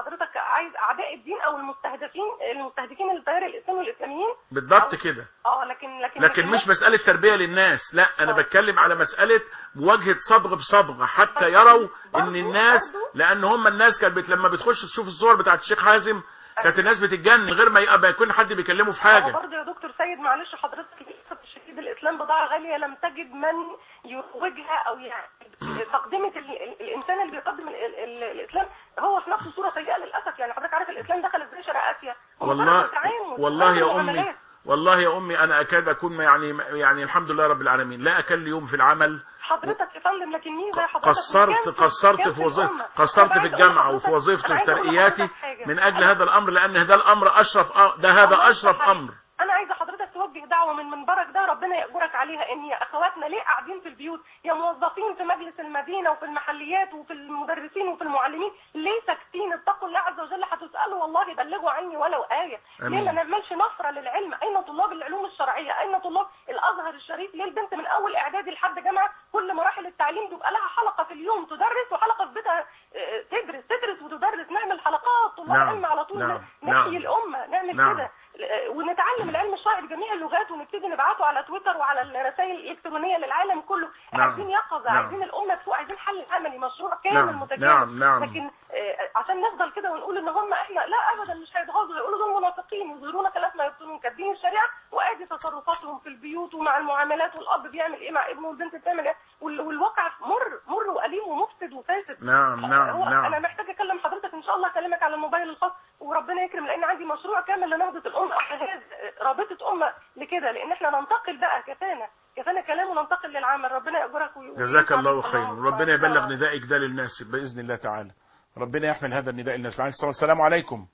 [SPEAKER 15] حضرتك عايز اعداء الدين او المستهدفين المستهدفين للتيار الاسلامي والاسلاميين
[SPEAKER 1] بالضبط كده
[SPEAKER 15] اه لكن لكن
[SPEAKER 1] لكن مش مسألة تربية للناس لا أنا بتكلم على مسألة مواجهة صبغ بصبغة حتى يروا إن الناس لأن هم الناس كانت بت- لما بتخش تشوف الصور بتاعت الشيخ حازم كانت الناس بتتجنن من غير ما يبقى ما يكون حد بيكلمه في
[SPEAKER 15] هو
[SPEAKER 1] حاجة
[SPEAKER 15] برضه يا دكتور سيد معلش حضرتك للاسف الشديد الاسلام بضاعه غاليه لم تجد من يروجها او يعني تقدمه ال- ال- الانسان اللي بيقدم ال- ال- ال- الاسلام هو في نفسه صوره سيئه للاسف يعني حضرتك عارف الاسلام دخل ازاي شرق اسيا هو
[SPEAKER 1] والله
[SPEAKER 15] مجرد تعامل،
[SPEAKER 1] والله يا
[SPEAKER 15] مجرد
[SPEAKER 1] أمي
[SPEAKER 15] معاملات.
[SPEAKER 1] والله يا أمي أنا أكاد أكون يعني يعني الحمد لله رب العالمين لا أكل يوم في العمل
[SPEAKER 15] حضرتك يا فندم لكن مين زي حضرتك
[SPEAKER 1] قصرت
[SPEAKER 15] كان
[SPEAKER 1] قصرت
[SPEAKER 15] كان
[SPEAKER 1] في وظيفة
[SPEAKER 15] الأمة.
[SPEAKER 1] قصرت
[SPEAKER 15] أنا
[SPEAKER 1] في
[SPEAKER 15] عايزة أقول
[SPEAKER 1] الجامعة
[SPEAKER 15] لحضرتك-
[SPEAKER 1] وفي وظيفتي
[SPEAKER 15] أنا
[SPEAKER 1] وفي
[SPEAKER 15] عايزة أقول
[SPEAKER 1] ترقياتي
[SPEAKER 15] لحضرتك حاجة.
[SPEAKER 1] من أجل هذا الأمر لأن ده الأمر أشرف أ- ده هذا
[SPEAKER 15] الله
[SPEAKER 1] أشرف
[SPEAKER 15] يفتح عليك.
[SPEAKER 1] أمر
[SPEAKER 15] انا عايزه حضرتك توجه دعوه من منبرك ده ربنا ياجرك عليها ان يا اخواتنا ليه قاعدين في البيوت يا موظفين في مجلس المدينه وفي المحليات وفي المدرسين وفي المعلمين ليه ساكتين اتقوا الله عز وجل هتسالوا والله بلغوا عني ولو ايه ليه
[SPEAKER 1] آمين.
[SPEAKER 15] ما نعملش نفره للعلم اين طلاب العلوم الشرعيه اين طلاب الازهر الشريف ليه البنت من اول اعدادي لحد جامعه كل مراحل التعليم بيبقى لها حلقه في اليوم تدرس وحلقه في بيتها آه، تدرس تدرس وتدرس نعمل حلقات طلاب
[SPEAKER 1] نعم،
[SPEAKER 15] علم على طول
[SPEAKER 1] نعم،
[SPEAKER 15] نحيي
[SPEAKER 1] نعم.
[SPEAKER 15] الامه نعمل
[SPEAKER 1] نعم.
[SPEAKER 15] كده ونتعلم العلم الشرعي بجميع اللغات ونبتدي نبعته على تويتر وعلى الرسائل الالكترونيه للعالم كله
[SPEAKER 1] نعم.
[SPEAKER 15] عايزين يقظه
[SPEAKER 1] نعم.
[SPEAKER 15] عايزين الامه تفوق عايزين حل عملي مشروع كامل
[SPEAKER 1] نعم،
[SPEAKER 15] متكامل
[SPEAKER 1] نعم، نعم.
[SPEAKER 15] لكن آه، عشان نفضل كده ونقول ان هم احنا لا ابدا مش هيتغاظوا يقولوا دول منافقين يظهرون خلاف ما يبطنون كاتبين الشريعه وادي تصرفاتهم في البيوت ومع المعاملات والاب بيعمل ايه مع ابنه والبنت بتعمل ايه وال- والواقع مر مر واليم ومفسد وفاسد
[SPEAKER 1] نعم نعم
[SPEAKER 15] هو
[SPEAKER 1] نعم
[SPEAKER 15] انا محتاج اكلم حضرتك ان شاء الله اكلمك على الموبايل الخاص وربنا يكرم لان عندي مشروع كامل لنهضه الامه جهاز رابطه امه لكده لان احنا ننتقل بقى كفانا كفانا كلام وننتقل للعمل ربنا ياجرك وي-
[SPEAKER 1] جزاك الله
[SPEAKER 15] وينفع
[SPEAKER 1] خيرا
[SPEAKER 15] بالله.
[SPEAKER 1] وربنا يبلغ ندائك ده للناس بإذن الله تعالى ربنا يحمل هذا النداء للناس معلش السلام عليكم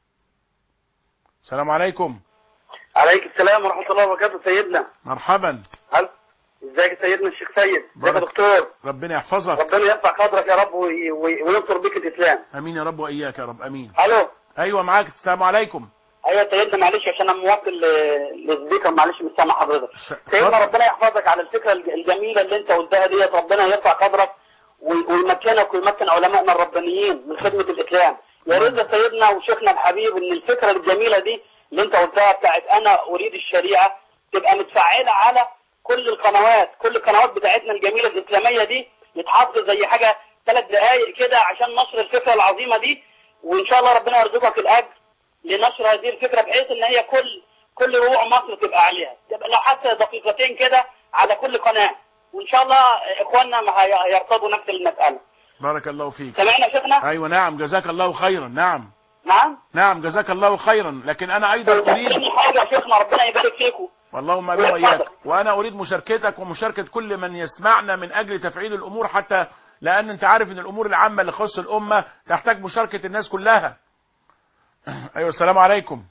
[SPEAKER 1] السلام عليكم
[SPEAKER 17] عليك السلام ورحمة الله وبركاته سيدنا
[SPEAKER 1] مرحبا
[SPEAKER 17] هل ازيك يا سيدنا الشيخ سيد ازيك يا
[SPEAKER 1] بارك.
[SPEAKER 17] دكتور
[SPEAKER 1] ربنا يحفظك
[SPEAKER 17] ربنا يرفع قدرك يا رب وي- وي- وينصر بك الاسلام
[SPEAKER 1] امين يا رب واياك يا رب امين
[SPEAKER 17] الو
[SPEAKER 1] ايوه معاك السلام عليكم
[SPEAKER 17] ايوه يا سيدنا معلش عشان انا موكل ل- للسبيكر معلش مش سامع حضرتك سيدنا ربنا يحفظك على الفكره الج- الجميله اللي انت قلتها ديت ربنا يرفع قدرك وي- ويمكنك ويمكن علمائنا الربانيين من خدمه الاسلام يا ريت يا سيدنا وشيخنا الحبيب ان الفكره الجميله دي اللي انت قلتها بتاعت انا اريد الشريعه تبقى متفعله على كل القنوات كل القنوات بتاعتنا الجميله الاسلاميه دي يتحط زي حاجه ثلاث دقائق كده عشان نشر الفكره العظيمه دي وان شاء الله ربنا يرزقك الاجر لنشر هذه الفكره بحيث ان هي كل كل ربوع مصر تبقى عليها تبقى لو حتى دقيقتين كده على كل قناه وان شاء الله اخواننا ما هي- هيرتضوا نفس المساله
[SPEAKER 1] بارك الله فيك
[SPEAKER 17] سمعنا شيخنا
[SPEAKER 1] ايوه نعم جزاك الله خيرا نعم
[SPEAKER 17] نعم
[SPEAKER 1] نعم جزاك الله خيرا لكن انا ايضا اريد
[SPEAKER 17] تاني حاجه يا شيخنا ربنا يبارك فيكم
[SPEAKER 1] اللهم امين واياك وانا اريد مشاركتك ومشاركه كل من يسمعنا من اجل تفعيل الامور حتى لان انت عارف ان الامور العامه اللي تخص الامه تحتاج مشاركه الناس كلها ايوه السلام عليكم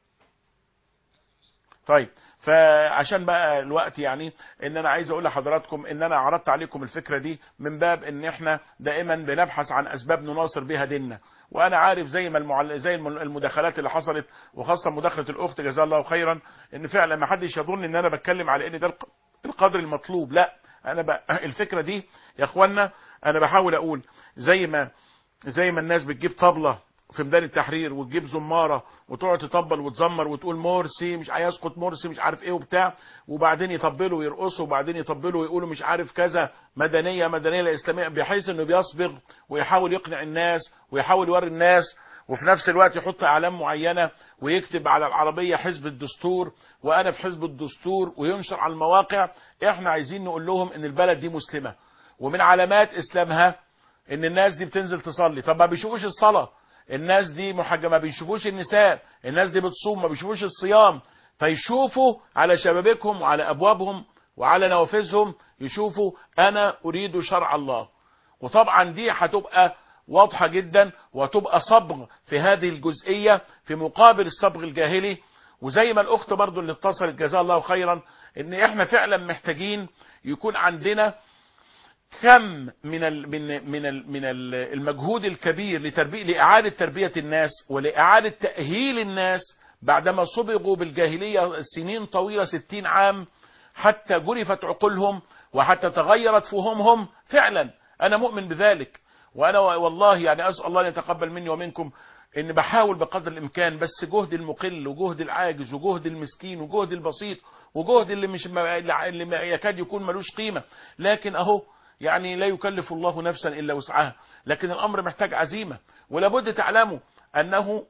[SPEAKER 1] طيب فعشان بقى الوقت يعني ان انا عايز اقول لحضراتكم ان انا عرضت عليكم الفكره دي من باب ان احنا دائما بنبحث عن اسباب نناصر بها ديننا وانا عارف زي ما المعل... زي الم- المداخلات اللي حصلت وخاصه مداخله الاخت جزاها الله خيرا ان فعلا ما حدش يظن ان انا بتكلم على ان ده الق- القدر المطلوب لا انا ب... الفكره دي يا اخوانا انا بحاول اقول زي ما زي ما الناس بتجيب طبلة في ميدان التحرير وتجيب زمارة وتقعد تطبل وتزمر وتقول مرسي مش هيسقط مرسي مش عارف ايه وبتاع وبعدين يطبلوا ويرقصوا وبعدين يطبلوا ويقولوا مش عارف كذا مدنية مدنية لا اسلامية بحيث انه بيصبغ ويحاول يقنع الناس ويحاول يوري الناس وفي نفس الوقت يحط اعلام معينة ويكتب على العربية حزب الدستور وانا في حزب الدستور وينشر على المواقع احنا عايزين نقول لهم ان البلد دي مسلمة ومن علامات اسلامها ان الناس دي بتنزل تصلي طب ما بيشوفوش الصلاة الناس دي محجبة ما بيشوفوش النساء الناس دي بتصوم ما بيشوفوش الصيام فيشوفوا على شبابيكهم وعلى ابوابهم وعلى نوافذهم يشوفوا انا اريد شرع الله وطبعا دي هتبقى واضحة جدا وهتبقى صبغ في هذه الجزئية في مقابل الصبغ الجاهلي وزي ما الاخت برضو اللي اتصلت جزاها الله خيرا ان احنا فعلا محتاجين يكون عندنا كم من ال من من ال من ال المجهود الكبير لتربيه لاعاده تربيه الناس ولاعاده تاهيل الناس بعدما صبغوا بالجاهليه سنين طويله ستين عام حتى جرفت عقولهم وحتى تغيرت فهومهم فعلا انا مؤمن بذلك وانا والله يعني اسال الله ان يتقبل مني ومنكم ان بحاول بقدر الامكان بس جهد المقل وجهد العاجز وجهد المسكين وجهد البسيط وجهد اللي مش اللي ما يكاد يكون ملوش قيمه لكن اهو يعني لا يكلف الله نفسا الا وسعها لكن الامر محتاج عزيمه ولابد تعلموا انه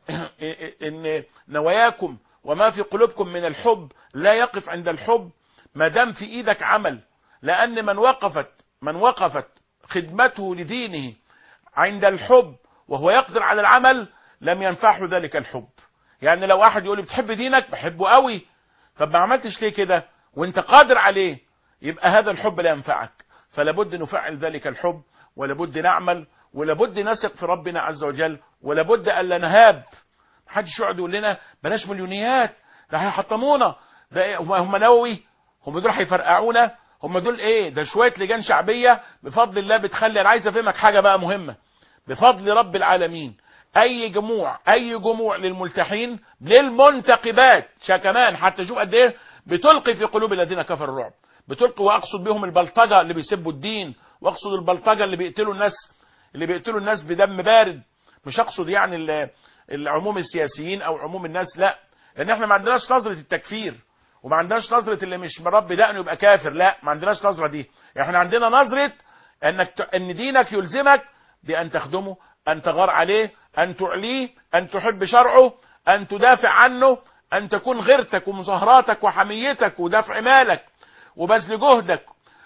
[SPEAKER 1] ان نواياكم وما في قلوبكم من الحب لا يقف عند الحب ما دام في ايدك عمل لان من وقفت من وقفت خدمته لدينه عند الحب وهو يقدر على العمل لم ينفعه ذلك الحب يعني لو واحد يقول لي بتحب دينك بحبه قوي طب ما عملتش ليه كده وانت قادر عليه يبقى هذا الحب لا ينفعك فلابد نفعل ذلك الحب ولابد نعمل ولابد نثق في ربنا عز وجل ولابد الا نهاب محدش يقعد يقول لنا بلاش مليونيات ده هيحطمونا ده إيه؟ هم هم نووي هم دول هيفرقعونا هم دول ايه ده شويه لجان شعبيه بفضل الله بتخلي انا عايز افهمك حاجه بقى مهمه بفضل رب العالمين اي جموع اي جموع للملتحين للمنتقبات كمان حتى شوف قد ايه بتلقي في قلوب الذين كفروا الرعب بتلقي واقصد بهم البلطجه اللي بيسبوا الدين واقصد البلطجه اللي بيقتلوا الناس اللي بيقتلوا الناس بدم بارد مش اقصد يعني ال- العموم السياسيين او عموم الناس لا لان احنا ما عندناش نظره التكفير وما عندناش نظره اللي مش مربي دقنه يبقى كافر لا ما عندناش نظره دي احنا عندنا نظره انك ت- ان دينك يلزمك بان تخدمه ان تغار عليه ان تعليه ان تحب شرعه ان تدافع عنه ان تكون غيرتك ومظاهراتك وحميتك ودفع مالك وبذل جهدك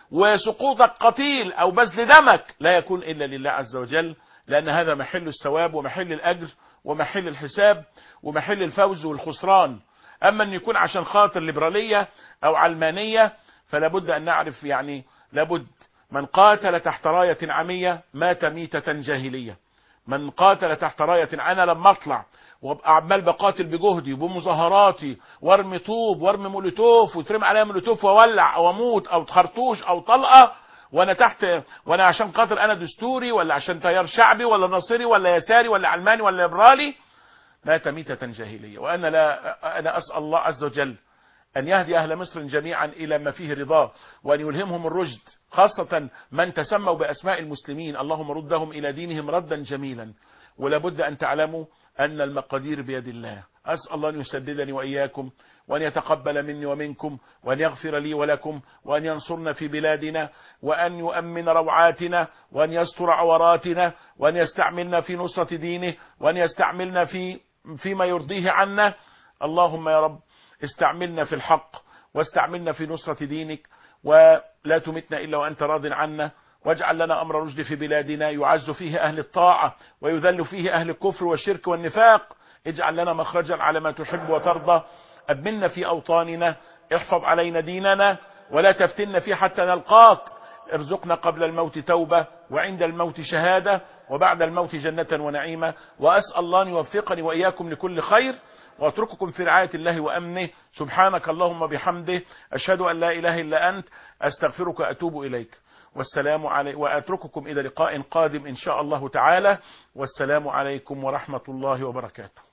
[SPEAKER 1] وسقوطك قتيل او بذل دمك لا يكون الا لله عز وجل لان هذا محل الثواب ومحل الاجر ومحل الحساب ومحل الفوز والخسران اما ان يكون عشان خاطر ليبراليه او علمانيه فلا بد ان نعرف يعني لابد من قاتل تحت رايه عميه مات ميته جاهليه من قاتل تحت رايه انا لما اطلع وابقى عمال بقاتل بجهدي وبمظاهراتي وارمي طوب وارمي مولوتوف ويترمي عليا مولوتوف واولع او اموت او خرطوش او طلقه وانا تحت وانا عشان خاطر انا دستوري ولا عشان تيار شعبي ولا ناصري ولا يساري ولا علماني ولا ليبرالي مات ميتة جاهلية وأنا لا أنا أسأل الله عز وجل أن يهدي أهل مصر جميعا إلى ما فيه رضاه وأن يلهمهم الرشد خاصة من تسموا بأسماء المسلمين اللهم ردهم إلى دينهم ردا جميلا ولابد أن تعلموا أن المقادير بيد الله أسأل الله أن يسددني وإياكم وأن يتقبل مني ومنكم وأن يغفر لي ولكم وأن ينصرنا في بلادنا وأن يؤمن روعاتنا وأن يستر عوراتنا وأن يستعملنا في نصرة دينه وأن يستعملنا في فيما يرضيه عنا اللهم يا رب استعملنا في الحق واستعملنا في نصرة دينك ولا تمتنا إلا وأنت راض عنا واجعل لنا أمر رشد في بلادنا يعز فيه أهل الطاعة ويذل فيه أهل الكفر والشرك والنفاق اجعل لنا مخرجا على ما تحب وترضى أبمنا في أوطاننا احفظ علينا ديننا ولا تفتنا فيه حتى نلقاك ارزقنا قبل الموت توبة وعند الموت شهادة وبعد الموت جنة ونعيمة وأسأل الله أن يوفقني وإياكم لكل خير واترككم في رعاية الله وأمنه سبحانك اللهم بحمده أشهد أن لا إله إلا أنت أستغفرك وأتوب إليك والسلام علي وأترككم إلى لقاء قادم إن شاء الله تعالى والسلام عليكم ورحمة الله وبركاته